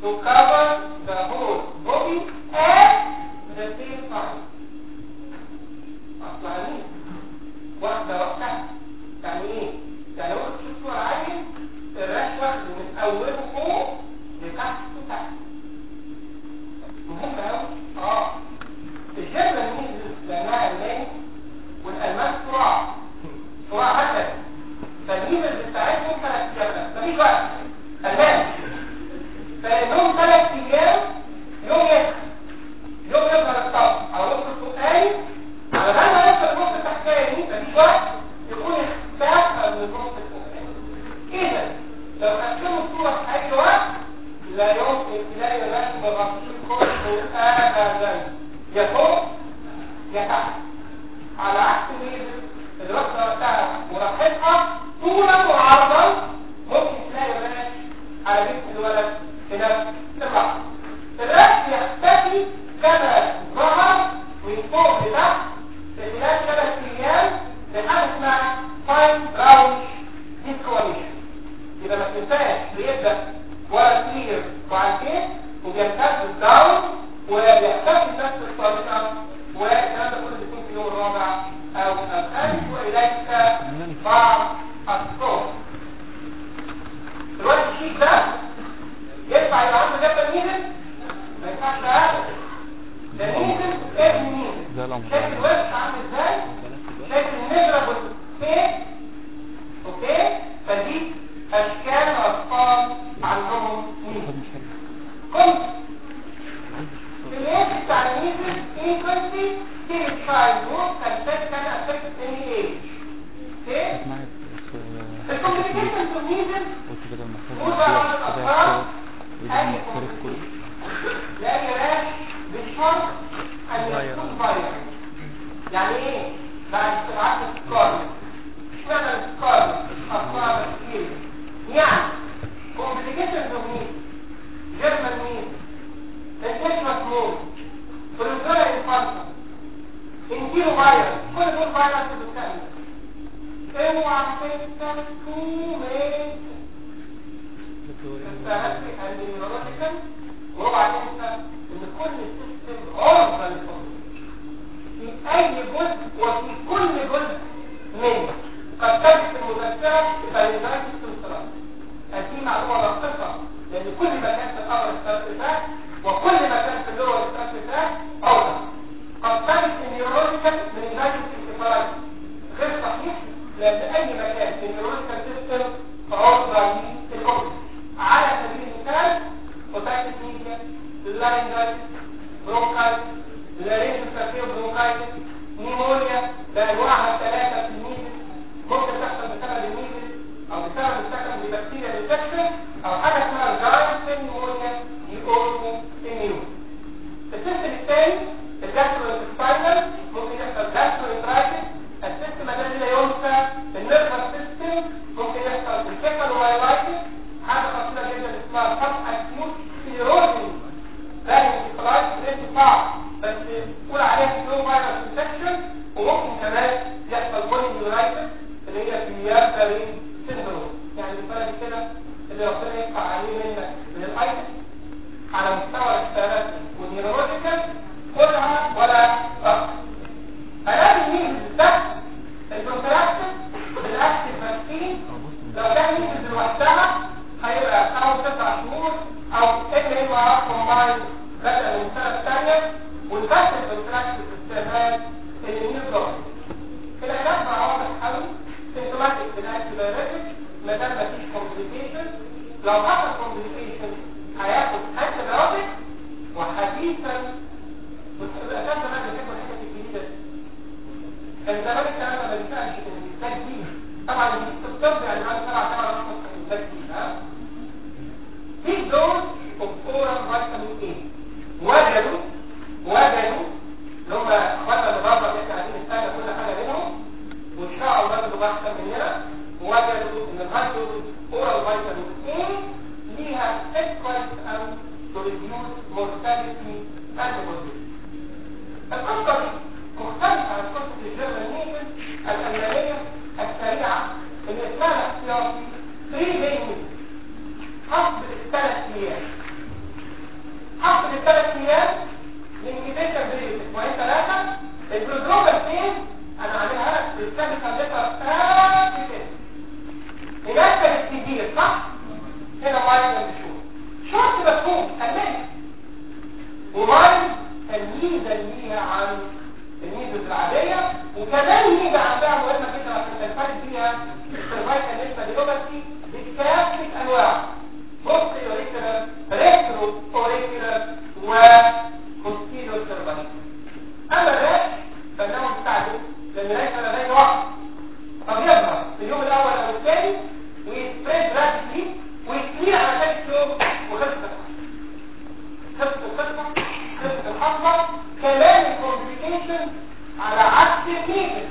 to cover the whole body at the same time اصل عميل واحدة واحدة يعني ايه؟ يعني هو تشوف صورة عين الرش واخده من اوله فوق لتحت تحت مهم قوي اه الجبل ميزز لانها الماني والالمان صراع صراع مثلا فالميزز بتاعتهم ثلاث جبل مفيش وقت المان فانهم ثلاث ايام يوم يسخن يوم يظهر الطب او نص الفوقاني على بال ما يوصل النص التحتاني مفيش وقت يكون اختفى من النص الفوقاني اذا لو قسموا الصوره في اي وقت لا يمكن تلاقي الرسم الرصيد كله ابدا يا فوق يا تحت على عكس الميزه الرسمه بتاعها وراحتها طولا وعرضا ممكن تلاقي الرسم على جسم الولد في نفس اللحظه الرسم يختفي كما ظهر من فوق لتحت في خلال ثلاث ايام بحاجه اسمها فاين براونش ديسكواليشن يبقى ما تنساش بيبدا ولا كتير وعارفين وبيمتد داون وبيختفي نفس الطريقه والكلام ده كله بيكون في اليوم الرابع او الخامس واليك بعض الصور دلوقتي الشيك ده ينفع يبقى عنده جبل ميزن ما ينفعش ابدا ده ميزن ابن ميزن زي الأمر. شايف الوش عامل ازاي شايف النجرة والفيس اوكي فدي اشكال الاطفال عندهم ميزن كنت في الايج بتاع الميزن انفنسي كيف تشايلد وورك كان كان افكت اني ايج اوكي اسمعي بس الكوميونيكيشن في الميزن قلت بدل ما قول بقى على احتاج الأفراد. يبقى أي مختلف كله لا يراش بالشرط ان يكون فاير يعني ايه بعد استبعاد السكار اشمعنى السكار اصلا كتير يعني كومبليكيشن دومين جيرمان مين انتشنس مون فلوزولا انفانتا انتيرو فايروس كل دول فايروس بتتكلم اوعى تنسى كوميت فهذه النيورولوجيكال وبعدين انت ان كل سيستم عرضه للفصل في اي جزء وفي كل جزء منه قد تجد المذكره بفاليدات السلسلات هذه معلومه دقيقه لان كل مكان في الامر الارتفاع وكل مكان في اللغه الارتفاع اوضح قد تجد النيورولوجيكال من يونايتد انتفارايز غير صحيح لان اي مكان في النيورولوجيكال سيستم عرضه للكومبلكس على سبيل المثال اوتايتس ميديا لارينجايتس برونكايتس لارينجو سافيو برونكايتس نيمونيا بانواعها الثلاثه في الميزل ممكن تحصل بسبب الميزل او بسبب السكن بكتيريا انفكشن او حاجه اسمها جاينت نيمونيا دي اورمو اميون السيستم الثاني الجاستروانتستاينال ممكن يحصل جاستروانترايتس السيستم الذي لا ينسى النيرفس سيستم ممكن يحصل الكيفالومايلايتس حاجه خطيره جدا اسمها سب اكيوت سيروزنج لا انتقالات ريت صعب بس قول عليها سلو فايروس انفكشن وممكن كمان يحصل بولينيورايتس اللي هي بيابرين سيندروم يعني بالبلد كده اللي ربنا يدفع عليه منك من الايتس على مستوى الاحتمالات والنيورولوجيكال خدها ولا تأخذ هلاقي مين بالذات البروفيلاكسس بالاكتيف فاكسين لو كان مين لوحدها هيبقى او تسع شهور او ان ام ار كومباين بدأ من السنه الثانيه والبحث البروفيلاكسس استعمال الاميون العلاج مع واضح قوي سيمتوماتيك بالانتيبيوتيك ما دام مفيش كومبليكيشن لو حصل كومبليكيشن هياخد انتيبيوتيك وحديثا الاساس زمان بيحبوا الحاجات الجديده دي. كان زمان الكلام ده ما بيسالش ان الانتاج دي طبعا الجديد في الطب يعني بعد سبع ثمان اشهر كان الانتاج دي ها في دوز اوف اورال فيتامين اي وجدوا وجدوا اللي هم اخواتنا اللي بره اللي احنا قاعدين نستنى كل حاجه منهم وان شاء الله ياخدوا احسن مننا وجدوا ان الهايدروز اورال فيتامين اي ليها افكت او to reduce mortality and morbidity. القصة دي مختلفة عن قصة الجرمانية الألمانية السريعة اللي اسمها احتياطي 3 days قصد الثلاث أيام ثلاث ايام الانكيبيشن بريد اسبوعين ثلاثه البروجرام فين انا عاملها لك بالكابيتال ليتر بتاعت كده هناك كانت كتير صح هنا مايند بشوف شرط مفهوم كمل ومايند الميزه اللي ليها عن الميزه العاديه وكمان ميزه عندها مهمه جدا عشان تنفرد بيها السرفايكال نسبه ديلوباتي بكافه انواع بص اوريكولار ريترو اوريكولار وكوستيلو سيرفايكال اما الراش فانه مستعجل لان ليس لديه وقت طب يظهر في اليوم الاول او الثاني ويسبريد رابيدلي ويكلير على ثالث يوم وخلصت خلصت القصه خلصت الحصه كمان الكومبليكيشن على عكس الميزل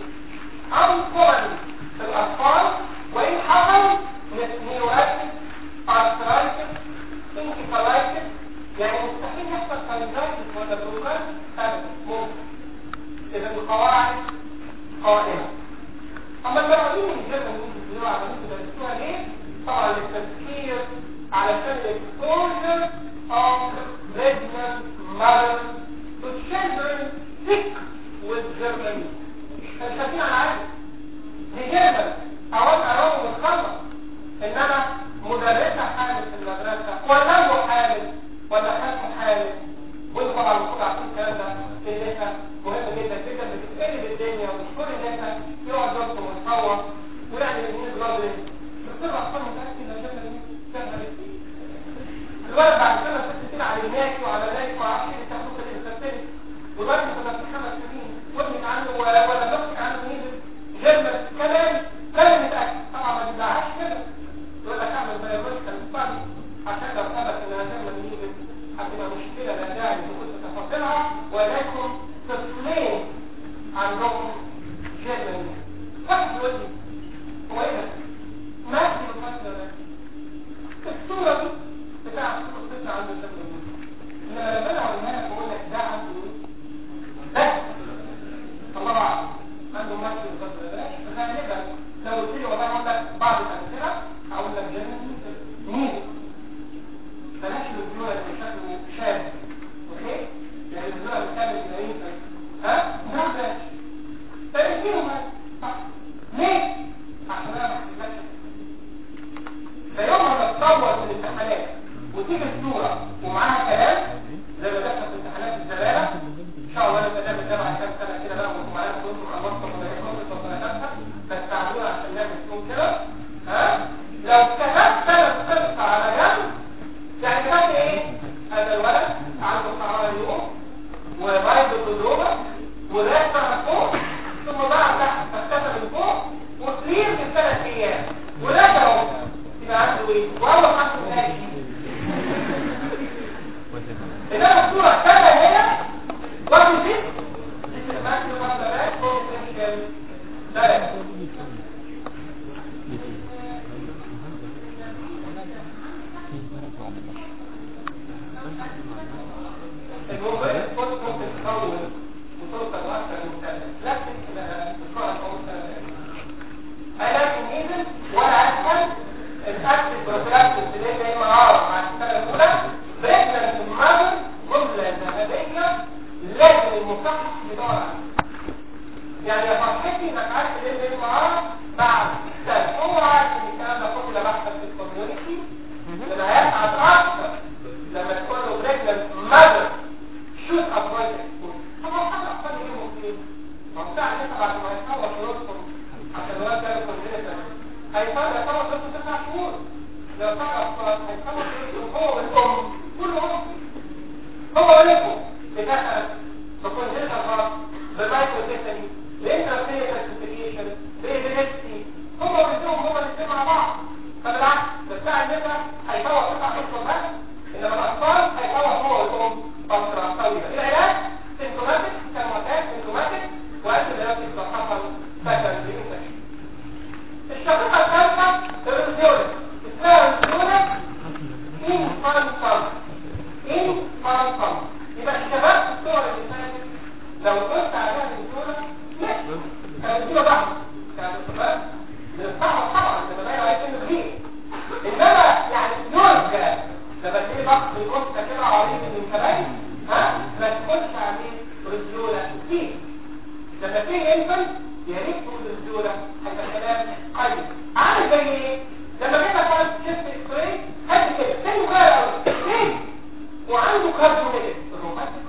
انكورن في الاطفال وان حصل نيورايتس ارثرايتس انكفالايتس يعني مستحيل يحصل فاليدايتس ولا بروكان ابدا ممكن اذا القواعد قائمه اما المرأيين الجنة اللي انتوا بتقولوا على انتوا درستوها ليه؟ طبعا للتفكير علشان exposure of pregnant mothers to children sick with German مش خايفين على عادي دي جرمن اوقات اراهم متخلص انما مدرسة حامل في المدرسة ولا هو حامل ولا خالته حامل وانتوا طبعا المفروض عارفين الكلام ده كلمتها مهمة جدا جدا بتتقلب الدنيا ومش كل الناس يقعد يرسم ويصور ويعمل الميز بلادرين دكتور الاطفال متاكد ان الجنه دي بتعمل ايه الولد بعد كده ست سنين على الناكي وعلى ذلك وعلى عشان تاخد الانسان والولد كنا في خمس سنين وابنك عنده ولا ولا بنتك عنده ميز جنة كمان كان متاكد طبعا ما بيدعاش كده يقول لك اعمل بيولوجيكال ستادي عشان لو ثبت انها جنة ميز هتبقى مشكله لا داعي لدخول في تفاصيلها ولكن طفلين عندهم جنة واحد يقول لي هو ايه ده؟ ما في الفصل ده الصورة دي بتاع الصورة بتطلع عنده جنة انما لما انا اقولها لك بقول لك ده عنده ايه؟ بس الله اعلم عنده ماشي الفصل ده فغالبا لو قلت لي والله عندك بعض الامثله هقول لك جنة مين؟ بلاش الفيولا اللي شكله شاب اوكي؟ يعني الفيولا اللي كامل جنين ها؟ ده بلاش فاهمين صح ليه؟ عشان انا ما بحبكش فيوم ما تتصور في الامتحانات وتيجي الصوره ومعاها كلام زي ما دخل في امتحانات الزباله ان شاء الله نبقى نعمل ده بعد كام سنه كده بقى وانتم معانا كنتم خلصتوا من الكورس وسنه بس تعملوها عشان نعمل فيهم كده ها؟ لو كتبت ثلاث قصه على جنب يعني كتبت ايه؟ هذا الولد عنده حراره اليوم وبايض الضروبه وراسه فوق ثم بقى تحت فاختفى من فوق وكلير في ثلاث ايام ورجعوا يبقى عنده ايه؟ وهو حاسس ناجي انما الصوره الثانيه هنا وفي دي This is maximum direct potential direct. الموبايل الصوت ممكن تتحول وتوصل اكثر من سنه لكن القرآن او سنه علاج النيزل ولا اسهل الاكتف بروفلاكتس اللي هي ام ار مع السنه الاولى بريجننت ماذر جمله ذهبيه لازم المصحح يدور عليها يعني يا فرحتي انك عارف الام ام ار بعد سنه هو عارف ان الكلام ده كله بحث في الكوميونتي لما هيسعد اكثر لما تكون له بريجننت ماذر شوت ابوينت طبعا حاجه اقل ايه ممكن ما هو ساعه لسه بعد ما يتخلص ويدخل عشان الواد ده يكون جنتا هيطلع يخلص بس تسع شهور لو طلع هيخلص يدخل هو والام كلهم هو ولكم بدخل بكون جنتا خلاص بمايكرو تيتاني بانترا كلاسيفيكيشن بإيبيليبسي هم والاثنين هم الاثنين مع بعض فبالعكس بس ساعه لسه هيطلع تسع شهور بس انما الاطفال هيطلع هو والام فترة طويلة العلاج سيمتوماتيك كالمعتاد سيمتوماتيك وأنت دلوقتي إذا حصل سكن بإنفكشن الشقيقة الثالثة الريزيولة اسمها ريزيولة إن فانفام إن فانفام يبقى الشباب في الصور اللي فاتت لو قلت عليها ريزيولة ماشي كانت ريزيولة بحث كانت الشباب بنفتحها طبعا لما بقى عايزين نبريه إنما يعني يرجى لما تلاقي ضغط الأنثى كده عريض من كمان ها ما تكونش عليه رجوله كتير لما تيجي انفنت يا ريت تقول رجوله هيبقى كلام قيم عامل زي ايه لما جينا خالص شفت اكسراي قد كده تاني صغير قوي ليه وعنده كاربونيت الروماتيك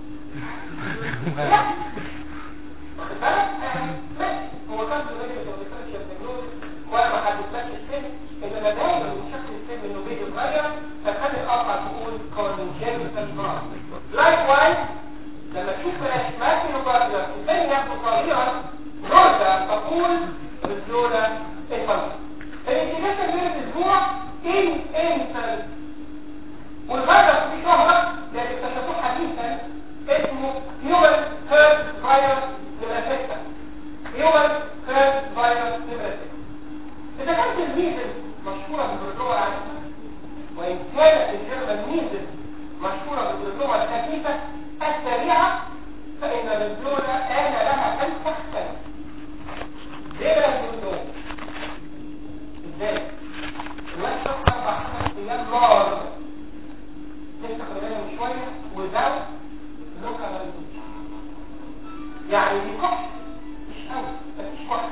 لا واخد بالك يعني ماشي هو كاربونيت ما بيفرقش الدياجنوز ولا ما حددتش السن انما دايما من شكل السن انه بيتغير فخلي القطعه تقول كونجنتال براس لايك وايز لما تشوف ماكينو بارتر الثاني ياخد صغيرا نرجع تقول رجوله انفانت الانتجاشن بين الاسبوع ان انفانت والفيروس في شهرة لأن اكتشفوه حديثا اسمه هيومن هيرد فيروس نمرة 6 هيومن هيرد فيروس نمرة 6 إذا كانت الميزل مشهورة بالبرجوة العنيفة وإن كانت الجرمة الميزل مشهورة بالبرجوة الخفيفة السريعة فإن البرجوة آن لها أن تختلف ليه بلا البرجوة؟ إزاي؟ الوقت شخص أربع خمس أيام نار لسه خلينا من شوية وزاو لوكا يعني دي كحل مش قوي مفيش كحل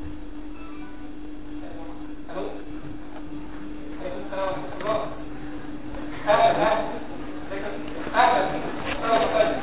الو عليكم السلام ورحمة الله اهلا اهلا اهلا اهلا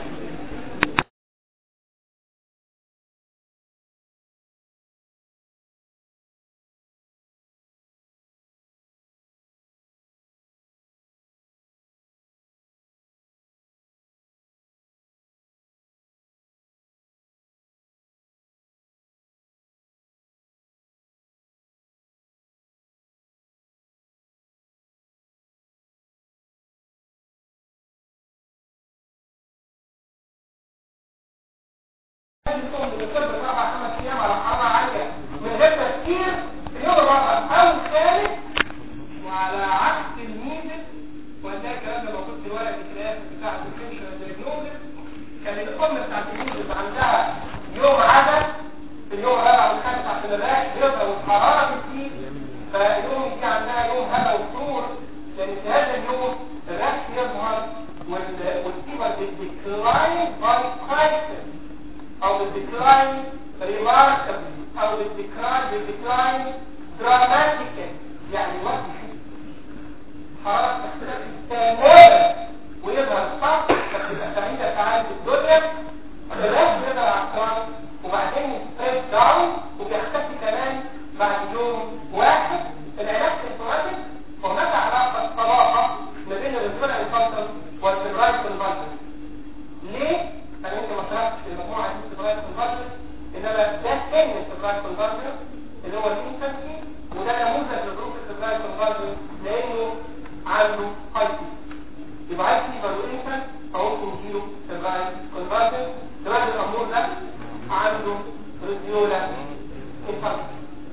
الأم بتقدر أربع خمس أيام على حرارة عالية من غير تفكير في اليوم الرابع أو الثالث وعلى عكس الميزل وده الكلام ده موجود في الورق الكتاب بتاع الديفينشن دايجنوزس كان الأم بتاعت الميزل عندها يوم عدد في اليوم الرابع والخامس عشان الراش بيظهر والحرارة بتزيد فالأم دي عندها يوم هبة وفطور لأن في هذا اليوم الراش يظهر والفيبر بتديكلاين باي كرايسيس او بالديكلاين remarkably او بالديكلاين بالديكلاين dramatically يعني وقت حرارة اختلاف تماما ويظهر صح فتبقى سعيدة سعادة الدنيا الرأس يظهر على الكرام وبعدين ستريس داون وبيختفي كمان بعد يوم واحد العلاج الانتوماتيك هناك علاقة صداقة ما بين الرسولة الفلسل والفبرايل الفلسل ليه؟ انا يمكن ما شرحتش في المجموعه دي سبرايت كونفرجن انما ده سن السبرايت كونفرجن اللي هو الانفانسي وده نموذج لجروب السبرايت كونفرجن لانه عنده هايتي يبقى عايز فيبر وانفانت فممكن يجيله سبرايت كونفرجن دلوقتي الامور ده عنده ريديولا انفانت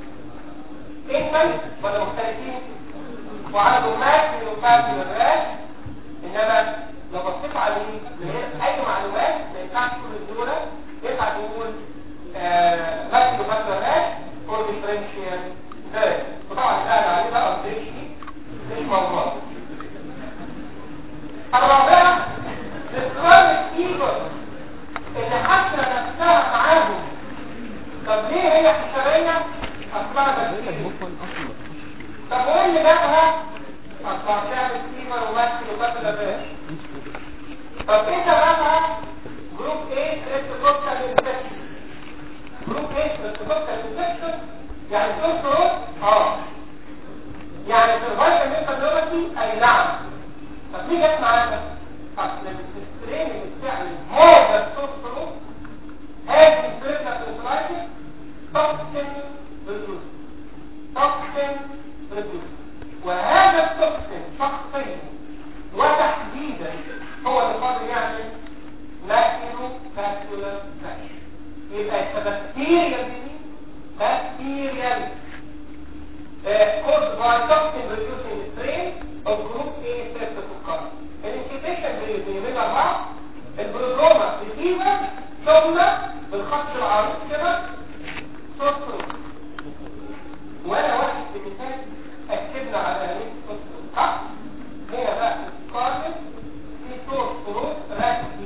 انفانت ولا مختلفين وعنده ماكسيلوباتي والراش انما لو بصيت عليه من غير اي معلومات ما ينفعش تقول الدوله ينفع تقول ماكسيلو فاكتوراش فور ديفرنشيال ده وطبعا الآن عليه بقى الديشي مش موضوع الرابعة الكرونيك فيبر اللي حاسه نفسها معاهم طب ليه هي حشرية أصلها بكتيريا طب وايه اللي جابها أصلها بتعمل فيبر وماكسيلو فاكتوراش طب ايه سببها جروب A streptococcal infection جروب A streptococcal infection يعني سورس اه يعني سرفايفل انفيرتيلتي اي نعم طب ليه جت معانا اصل السترين اللي بتعمل هذا السورس هذه الفيرتيلتي انفيرتيلتي توكسين ريديوس توكسين ريديوس وهذا التوكسين شخصيا وتحديدا هو اللي قادر يعمل ماكيلو فاسكولار فاش يبقى البكتيريا دي بكتيريا caused by toxin reducing strain of group A streptococcal الانفكشن بين بين بعض البروتروما ريسيفر ثم بالخط العريض كده سوسترو وانا واحد في مثال اكدنا على اهميه السوسترو صح هنا بقى الكاربن في صوت صوت ركز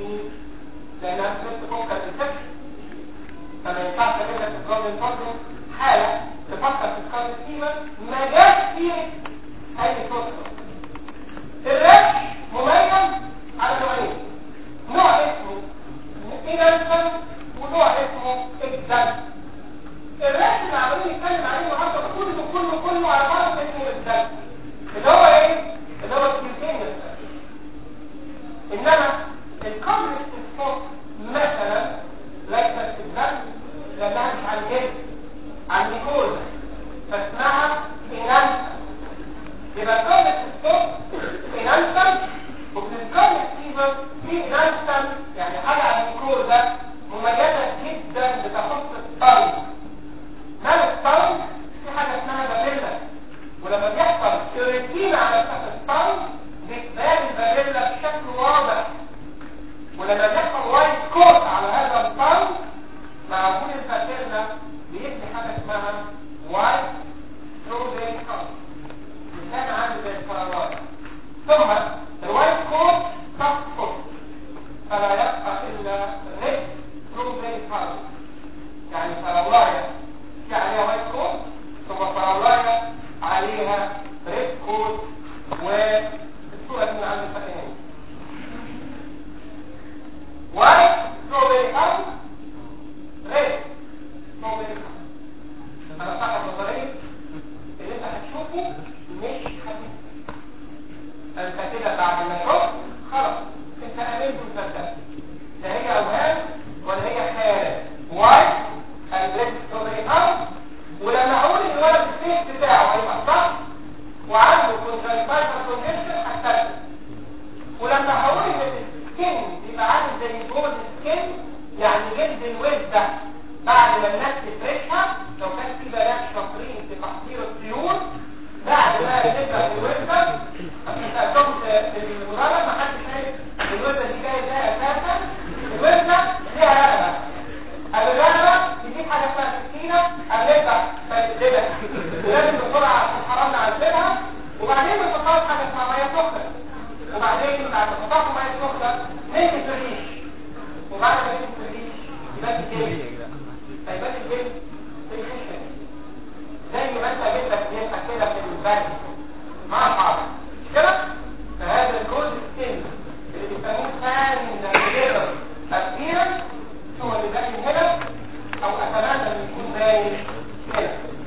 ولما هقول ان السكن بيبقى عامل زي جول السكن يعني جلد الويل ده بعد ما الناس تفرشها لو كان في بنات شاطرين في تحضير الطيور بعد ما تبدا الويل ده هتلاقيهم في المدرج ما حدش شايف الويل دي جايه ازاي اساسا الويل ده ليها رقبه الرقبه تجيب حاجه اسمها سكينه قبلتها فتقلبها ولازم بسرعه عشان حرام نعذبها وبعدين بتحط حاجه اسمها ميه سخنه وبعدين بعد ما تحط ميه سخنه نمسك الريش وبعد ما نمسك الريش يبقى الجلد هيبقى الجلد في الخشن زي ما انت جلدك بيبقى كده في البرد مع بعض مش كده فهذا الجزء السن اللي بيسموه فان ليبر appearance هو اللي باين هنا او اتمنى ان يكون باين هنا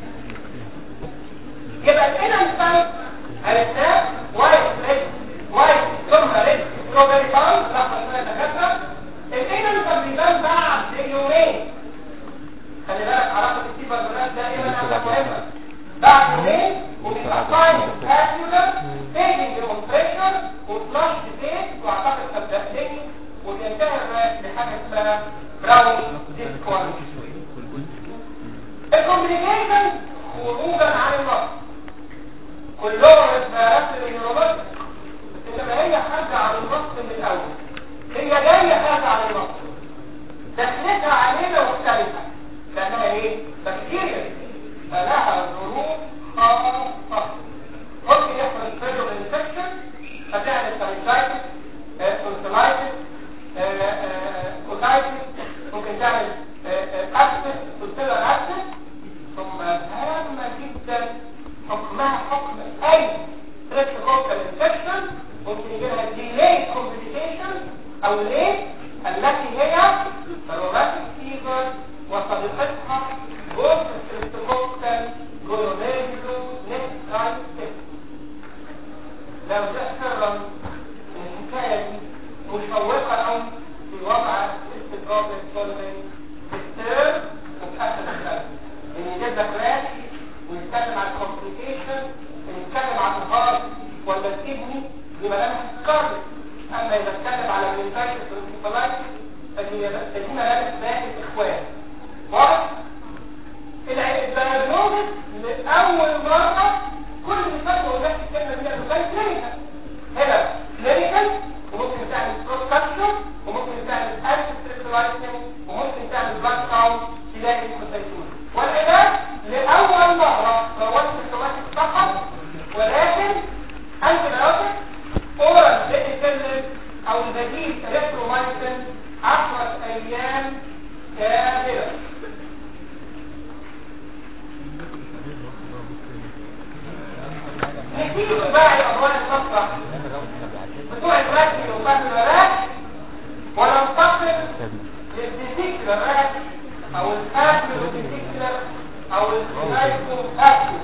يبقى الانسان عرفناه وايت ريد وايت ثم ريد ستروبري بان لحظه شويه دكاتره الانسان بيبان بعد يومين خلي بالك علاقه السيبر بالناس دائما علاقه مهمه بعد يومين وبيبقى ساين كاسيولر فيدنج ديمونستريشن وفلاش فيس واعتقد صدقتني وبينتهي الرأس بحاجه اسمها براون ديسكواليفيكيشن الكومبليكيشن خروجا عن النص كلهم اسمها النيورولوجي بس انما هي خارجه عن النص من الاول هي جايه خارجه عن النص دخلتها علينا مختلفه لانها ايه بكتيريا فلها ظروف خاصه ممكن يحصل فيرو انفكشن هتعمل سايتايتس تونسلايتس اوتايتس ممكن تعمل ابسس تونسيلر ابسس ثم هامه جدا حكمها حكم اي تريبتوكوكال انفكشن ممكن يجي لها ديلي كومبليكيشن او ليه التي هي روماتيك فيفر وصديقتها جوز تريبتوكوكال جلونيزلو نكترايتس لو جاء سرا ان الحكايه دي مشوقه قوي في وضع استقرار السولفين في السير وفي اخر الخلف ان يجيب لك راش ونتكلم عن الكومبليكيشن ونتكلم عن الهارت ولا الكدني دي ملامح الكارديو اما اذا اتكلم على الانفايتس والانفلايتس فدي فدي ملامح باقي الاخوان واضح؟ الدايجنوزس لاول مره كل اللي فات هو نفس الكلمه دي لانه كان كلينيكال هنا كلينيكال وممكن تعمل بروستاكشن وممكن تعمل انتستريكولايتنج وممكن تعمل بلاك كاونت تلاقي الكونتاكتون والعلاج لاول مره رواد الكوماتيك فقط ولكن انت بيوتك اورال ديتيكلم او البديل ريترومايسين 10 ايام كامله نسيب بقى الامراض الخاصه بتوع الرسم وفهم الولاء وننتقل للديسيكلر راش او الفهم الديسيكلر او السايكو اكتو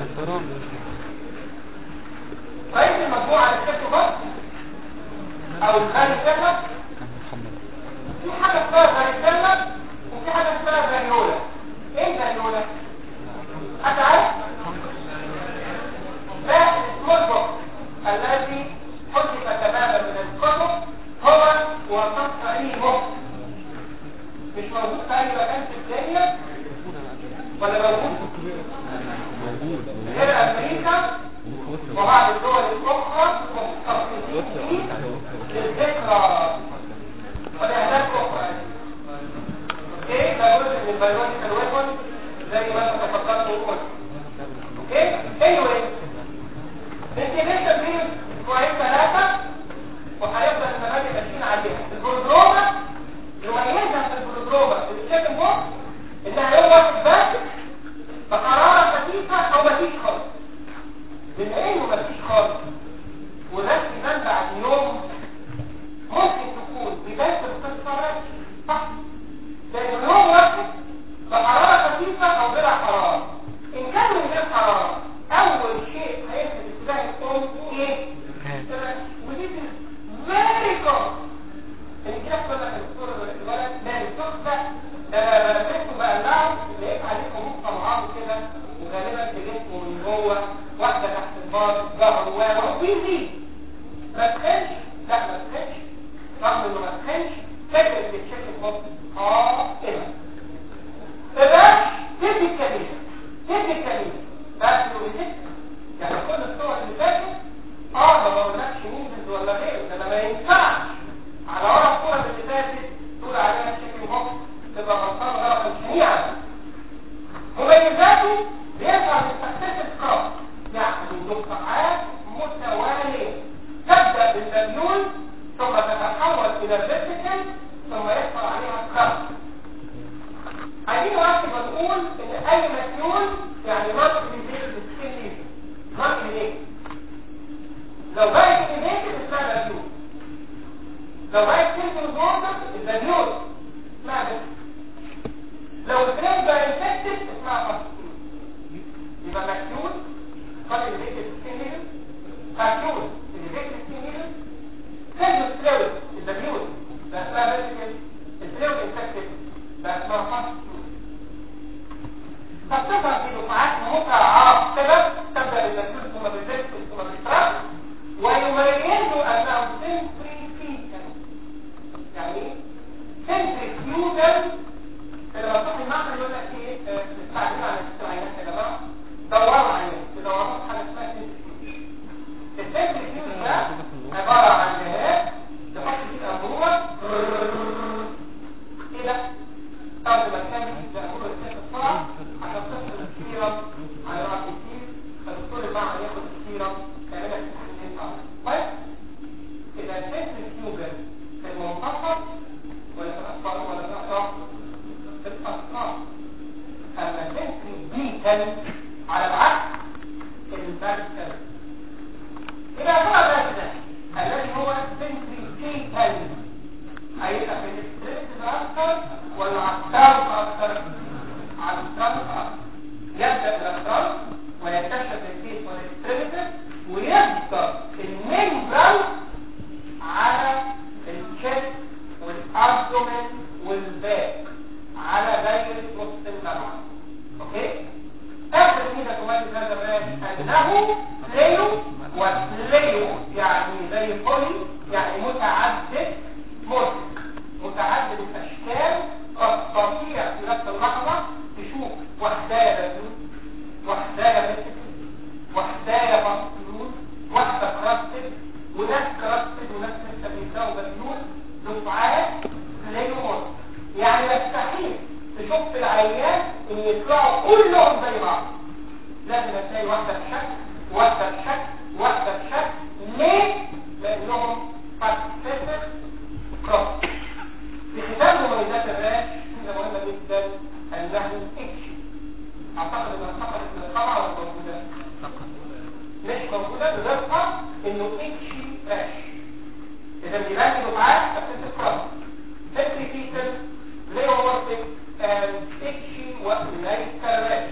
رئيس المجموعه الكتو بس او الخارج كتب في حاجه اسمها فاريسيلا وفي حاجه اسمها فانيولا ايه فانيولا؟ حد عارف؟ ده السمول بوكس الذي حذف تماما من الكتب هو وسط اي بوكس مش موجود في اي مكان في الدنيا ولا موجود غير امريكا وبعض الدول الاخرى مختصصين فيه للذكرى ولاهداف اخرى اوكي ده جزء من البيولوجيكال ويبون زي ما انت تفضلت وقلت بص قائمة الرش تيبيكالي تيبيكالي بس وزيت يعني كل الصور اللي فاتت اه ما بقولكش ميزز ولا غيره ده ما ينفعش على ورا الصورة اللي فاتت تقول عليها تشيكن بوكس تبقى غلطان غلطا شنيعا مميزاته بيرفع من تخصيص الكرام يعني دفعات متوالية تبدأ بالبليون ثم تتحول إلى الفيرتيكال ثم يحصل عليها كرام عايزين واحد بنقول ان اي مكيول يعني مارك بيزيد بالسكين ليزر مارك بيزيد لو بقى بيزيد اسمها مكيول لو بقى سكين بوردر البليون اسمها بس لو الفريم بقى انفكتد اسمها فاسكول يبقى مكيول قد بيزيد بالسكين ليزر مكيول بيزيد بالسكين ليزر سيلز فلويد البليون ده اسمها فيرتيكال الفلويد انفكتد ده اسمها فاسكول فتظهر في دفعات متعاقبة تبدأ بالمسؤول ثم بالذكر ثم بالتراك ويميزوا أنهم سنتريفيكال يعني ايه؟ سنتريفيوجل لما تروح المعمل يقول لك ايه تستعجلوا على الاسترعينات يا جماعة دوروا عليه تدوروا في حاجة اسمها سنتريفيوج السنتريفيوج ده عبارة عن جهاز تحط فيه أنبوبة ايه ده؟ طب مكان في أنبوبة السنة بسرعة عشان تفصل السيرم على رأس كتير فالدكتور المعمل ياخد السيرم يعملها في تحليل صعب طيب إذا السنتريفيوجل في المنتصف ولا في الأسفار ولا في الأطراف في الأطراف أما السنتريفيوجل على العكس الفيرتيكال إذا هو ده الذي هو السنتريفيوجل هيبقى في الاستريس اكتر ولا على الطرف اكتر على الطرف اكتر يبدا الافراد ويكتشف الكيس والاستريس ويبدا الممبران على الشيست والابدومين والباك على دايره نص الجبهه اوكي اخر كده تميز هذا الراجل انه سليو وسليو يعني زي بولي يعني متعدد مرتب متعدد الاشكال تستطيع في نفس اللحظه تشوف وحدايه بسيط وحدايه مسك وحدايه مفصول واحده كراستد وناس كراستد وناس لسه بيبداوا بسيول دفعات ليمون يعني يستحيل تشوف في العيان ان يطلعوا كلهم زي بعض لازم تلاقي واحده بشكل واحده بشكل واحده بشكل ليه؟ لانهم فاسفيسك كروس في ختام مميزات الراش حاجه مهمه جدا انه اتش اعتقد انها فقط من الطبعه ولا موجوده مش موجوده بدقه انه اتش راش اذا بيبان دفعات فاسفيسك كروس سنتريفيكال ليومورفيك اتش وليس راش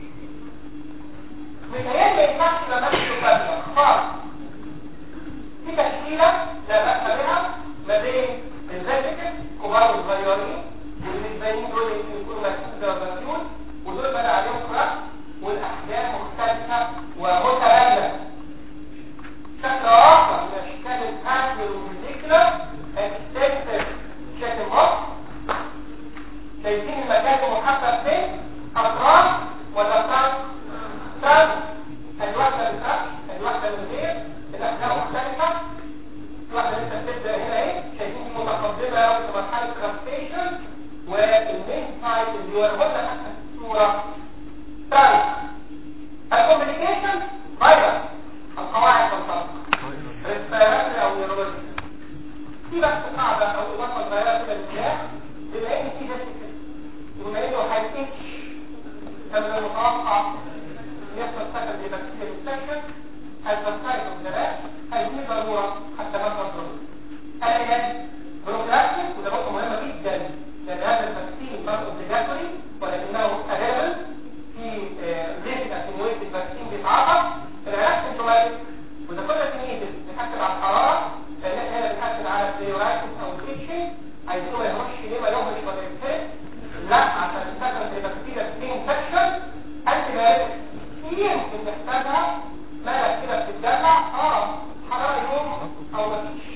متهيألي ما ينفعش لما تبقى خالص في تشكيله لا باس بها ما بين الفيرتيكال كبار وصغيرين والمتبانين دول يمكن يكونوا مكتوب زي البنسيون ودول بقى عليهم كراس والاحجام مختلفه ومتباينه شكل اخر من اشكال الاسفل والفيزيكولار اكستنسيف شكل مصر شايفين المكان المحدد فين اطراف ولا ترس ترس الواحده بالترس الواحده بالغير الاحجام مختلفه الواحده لسه بتبدا هنا ايه شايفين دي متقدمه قوي في مرحله كرافتيشن والمين سايت اللي وربطها حتى في الصوره طيب الكوميونيكيشن فايروس القواعد تنطبق ريسبيراتوري او نيورولوجي في بس قاعده او اضافه صغيره كده للسلاح بما ان في بس كده بما انه هيتش كان من المتوقع يحصل سكن بكتيريا انفكشن البكتيريا والنبات هيكون ضروره حتى ما تضرر الان بروفلاكسيس وده نقطه مهمه جدا لان هذا الفاكسين برضه اوبليجاتوري ولكنه افيلبل في ريسك اتنويت الفاكسين بيتعاطى العلاج سيمتوماتيك وده كله تنيتد بيحسن على الحراره لان احنا هنا بنحسن على الفليورايتس او الاتشنج عايزينه ما يهرش ليه ما يهرش ولا يتفرق لا عشان تستخدم في بكتيريا في انفكشن انتي بايوتيك يمكن تحتاجها مالك كده بتتجمع اه حراره يوم او مفيش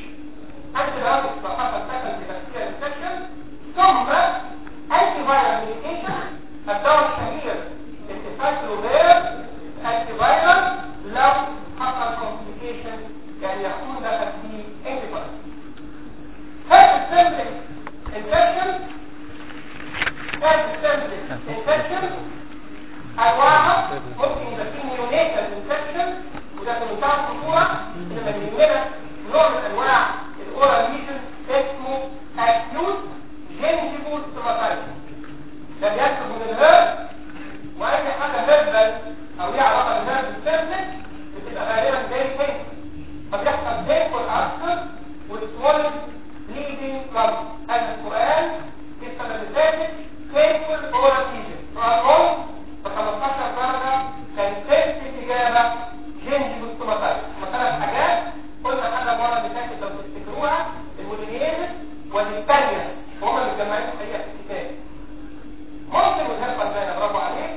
الاورال ليجن اسمه اكيوت جينجيفال ستوماتايتس ده بيحصل من الهرب واي حاجه هربل او ليها علاقه بالهرب السيرفس بتبقى غالبا زي كده فبيحصل بينفول اكتر وسمول بليدنج بلاد هذا السؤال في السنه اللي فاتت بينفول اورال ليجن سؤال رول ب 15 درجه كان سيرفس اجابه جينجيفال ستوماتايتس ثلاث حاجات قلنا حاجه المره اللي فاتت لو تفتكروها المولينيز والثانيه وهم اللي مجمعين الحقيقه في الكتاب ممكن وتحصل زي برافو عليك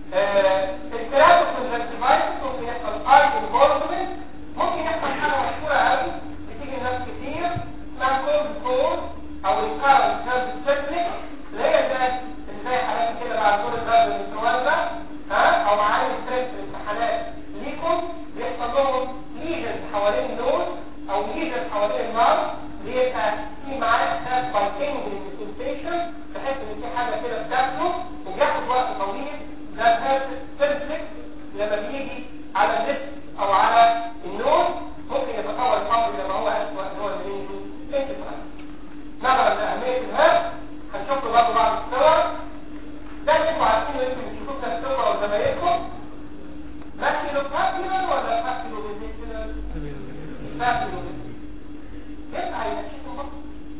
الكلام في الانتيبايتس ممكن يحصل اي انفولفمنت ممكن يحصل حاجه مشهوره قوي بتيجي لناس كتير اسمها كولد كول او الكارنت نيرف سيكنيك اللي هي زي زي حالات كده بعد دور الضرب الانتروال ده ها او معايا ستريس في الامتحانات ليكم بيحصل لهم ليجن حوالين اللون او ليجن حوالين النار بيبقى في معاه احساس بايتنج سنسيشن بحيث ان في حاجه كده بتاكله وبياخد وقت طويل ده سيرفكس لما بيجي على اللبس او على النوم ممكن يتطور الامر لما هو اسوء ان هو المنينجو انتفاع نظرا لاهميه الهرب هنشوف برضه بعض الصور ده اللي انتوا عارفينه انتوا بتشوفوه في الصور وزمايلكم ماكيلو بابيلر ولا بابيلو فيزيكولر؟ بابيلو يبقى يمشيكم بقى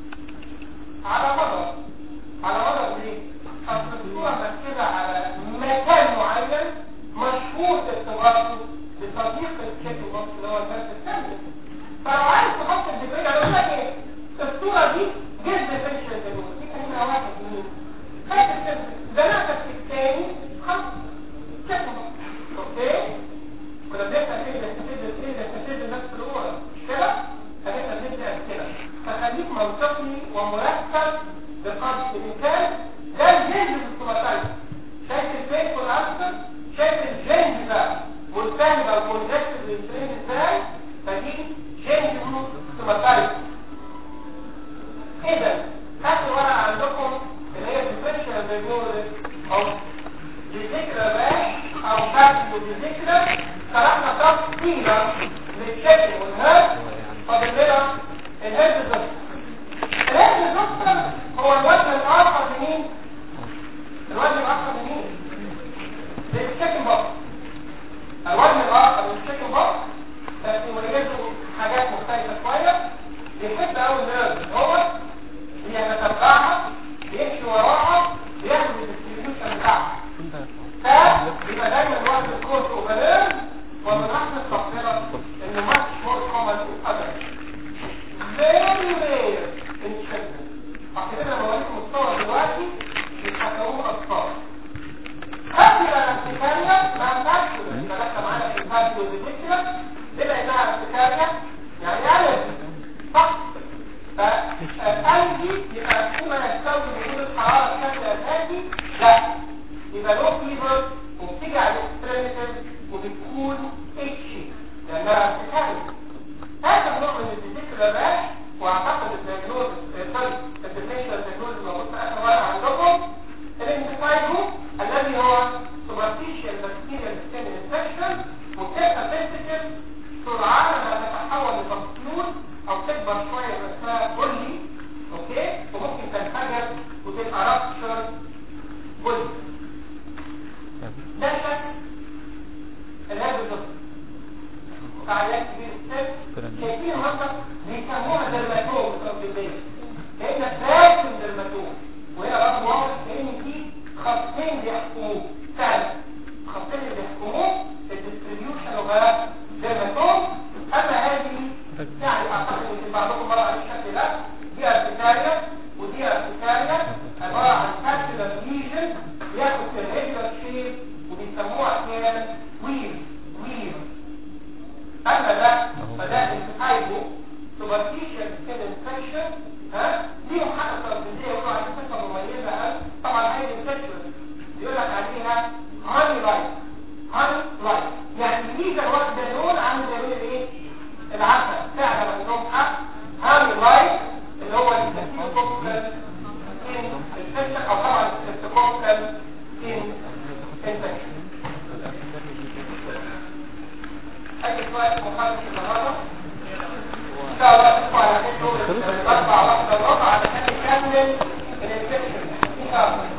على مدى على مدى ايه؟ اصل الصورة مركزة على مكان معين مشهور ارتباطه بصديق الشكل الوصف اللي هو الفرس الثاني فلو عايز تحط الديجري على لك ايه؟ الصورة دي جزء فيشل دلوقتي دي كلمة واحد مين؟ فاكر زنقتك في الثاني خلاص شكل اوكي؟ كنا بنبدا كده نستفيد كده نستفيد نفس الاولى مش كده؟ هنبدا نبدا كده فخليك منطقي ومركز بقدر الامكان ده الجنج السوماتايز شايف الفيس والاكثر شايف الجنج ده ملتهب او كونجكتيف للسرين ازاي فدي جنج سوماتايز اذا اخر ورقه عندكم اللي هي ديفرنشال دايجنوزيس او ديزيكرا باش او فاكتو ديزيكرا شرحنا تفصيلا للشكل والهرب فاضل لنا الهرب الزفر الهرب الزفر هو الوجه الاخر لمين؟ الوجه الاخر لمين؟ للشكل بطن الوجه الاخر للشكل بطن بس يميزوا حاجات مختلفه شويه بيحب قوي النيرف هو بيتتبعها بيمشي وراها بياخد الديستريبيوشن بتاعها فبيبقى دايما وقت الكورس اوفرير ومن احسن التقديرات ان ماتش مور كومن ان اذر فيري رير ان children عشان كده لما اوريكم الصور دلوقتي مش هتلاقوه اطفال هذه الارتكاريا ما ينفعش يبقى داخله معانا في الفابيو ريديكولا بما انها ارتكاريا يعني الف صح فالفي يبقى فيما يستوجب وجود الحراره بشكل اساسي لا يبقى لو فيبر وبتيجي على الاكستريميتيف وبتكون اتشي لانها ارتكاريا هذا النوع من الديزيكولا راش واعتقد الدياجنوز سوري الديفينيشن دياجنوز الموجود في اخر ورقه عندكم الانتفايجو الذي هو سوبرفيشال بكتيريال سكين انفكشن وبتبقى سنسيتيف سرعان ما تتحول لبكتيول او تكبر شويه يبقى اسمها بولي اوكي وممكن تنفجر وتبقى رابشر بولي ده شكل الهاب الضغط فعاليات كبير السن شايفين المنطق بيسموها درماتوم التربيزية كأنك راكم درماتوم وهي برضه واضح كأن في خطين بيحكموه فعلا الخطين اللي بيحكموه الديستريبيوشن وغيرها درماتوم اما هذه يعني اعتقد ان بعضكم مرة على الشكل ده دي ارتكاريا ودي ارتكاريا عبارة عن فاسيلر ليجن بياخد في الريجولار شيب وبيسموها احيانا ويل ويل اما ده فده انتفايبو سوبرفيشال سكين انفكشن ها ليهم حاجه ترابيزيه يقولوا عليها صفه مميزه قوي طبعا هي انفكشن يقول لك عليها هاني لايت هاني لايت يعني الميزه واخده لون عامل زي لون الايه؟ العسل فعلا عندهم حق هاني لايت اللي هو الكثير الشغل اربع واحده وربع علشان نكمل الانفكشن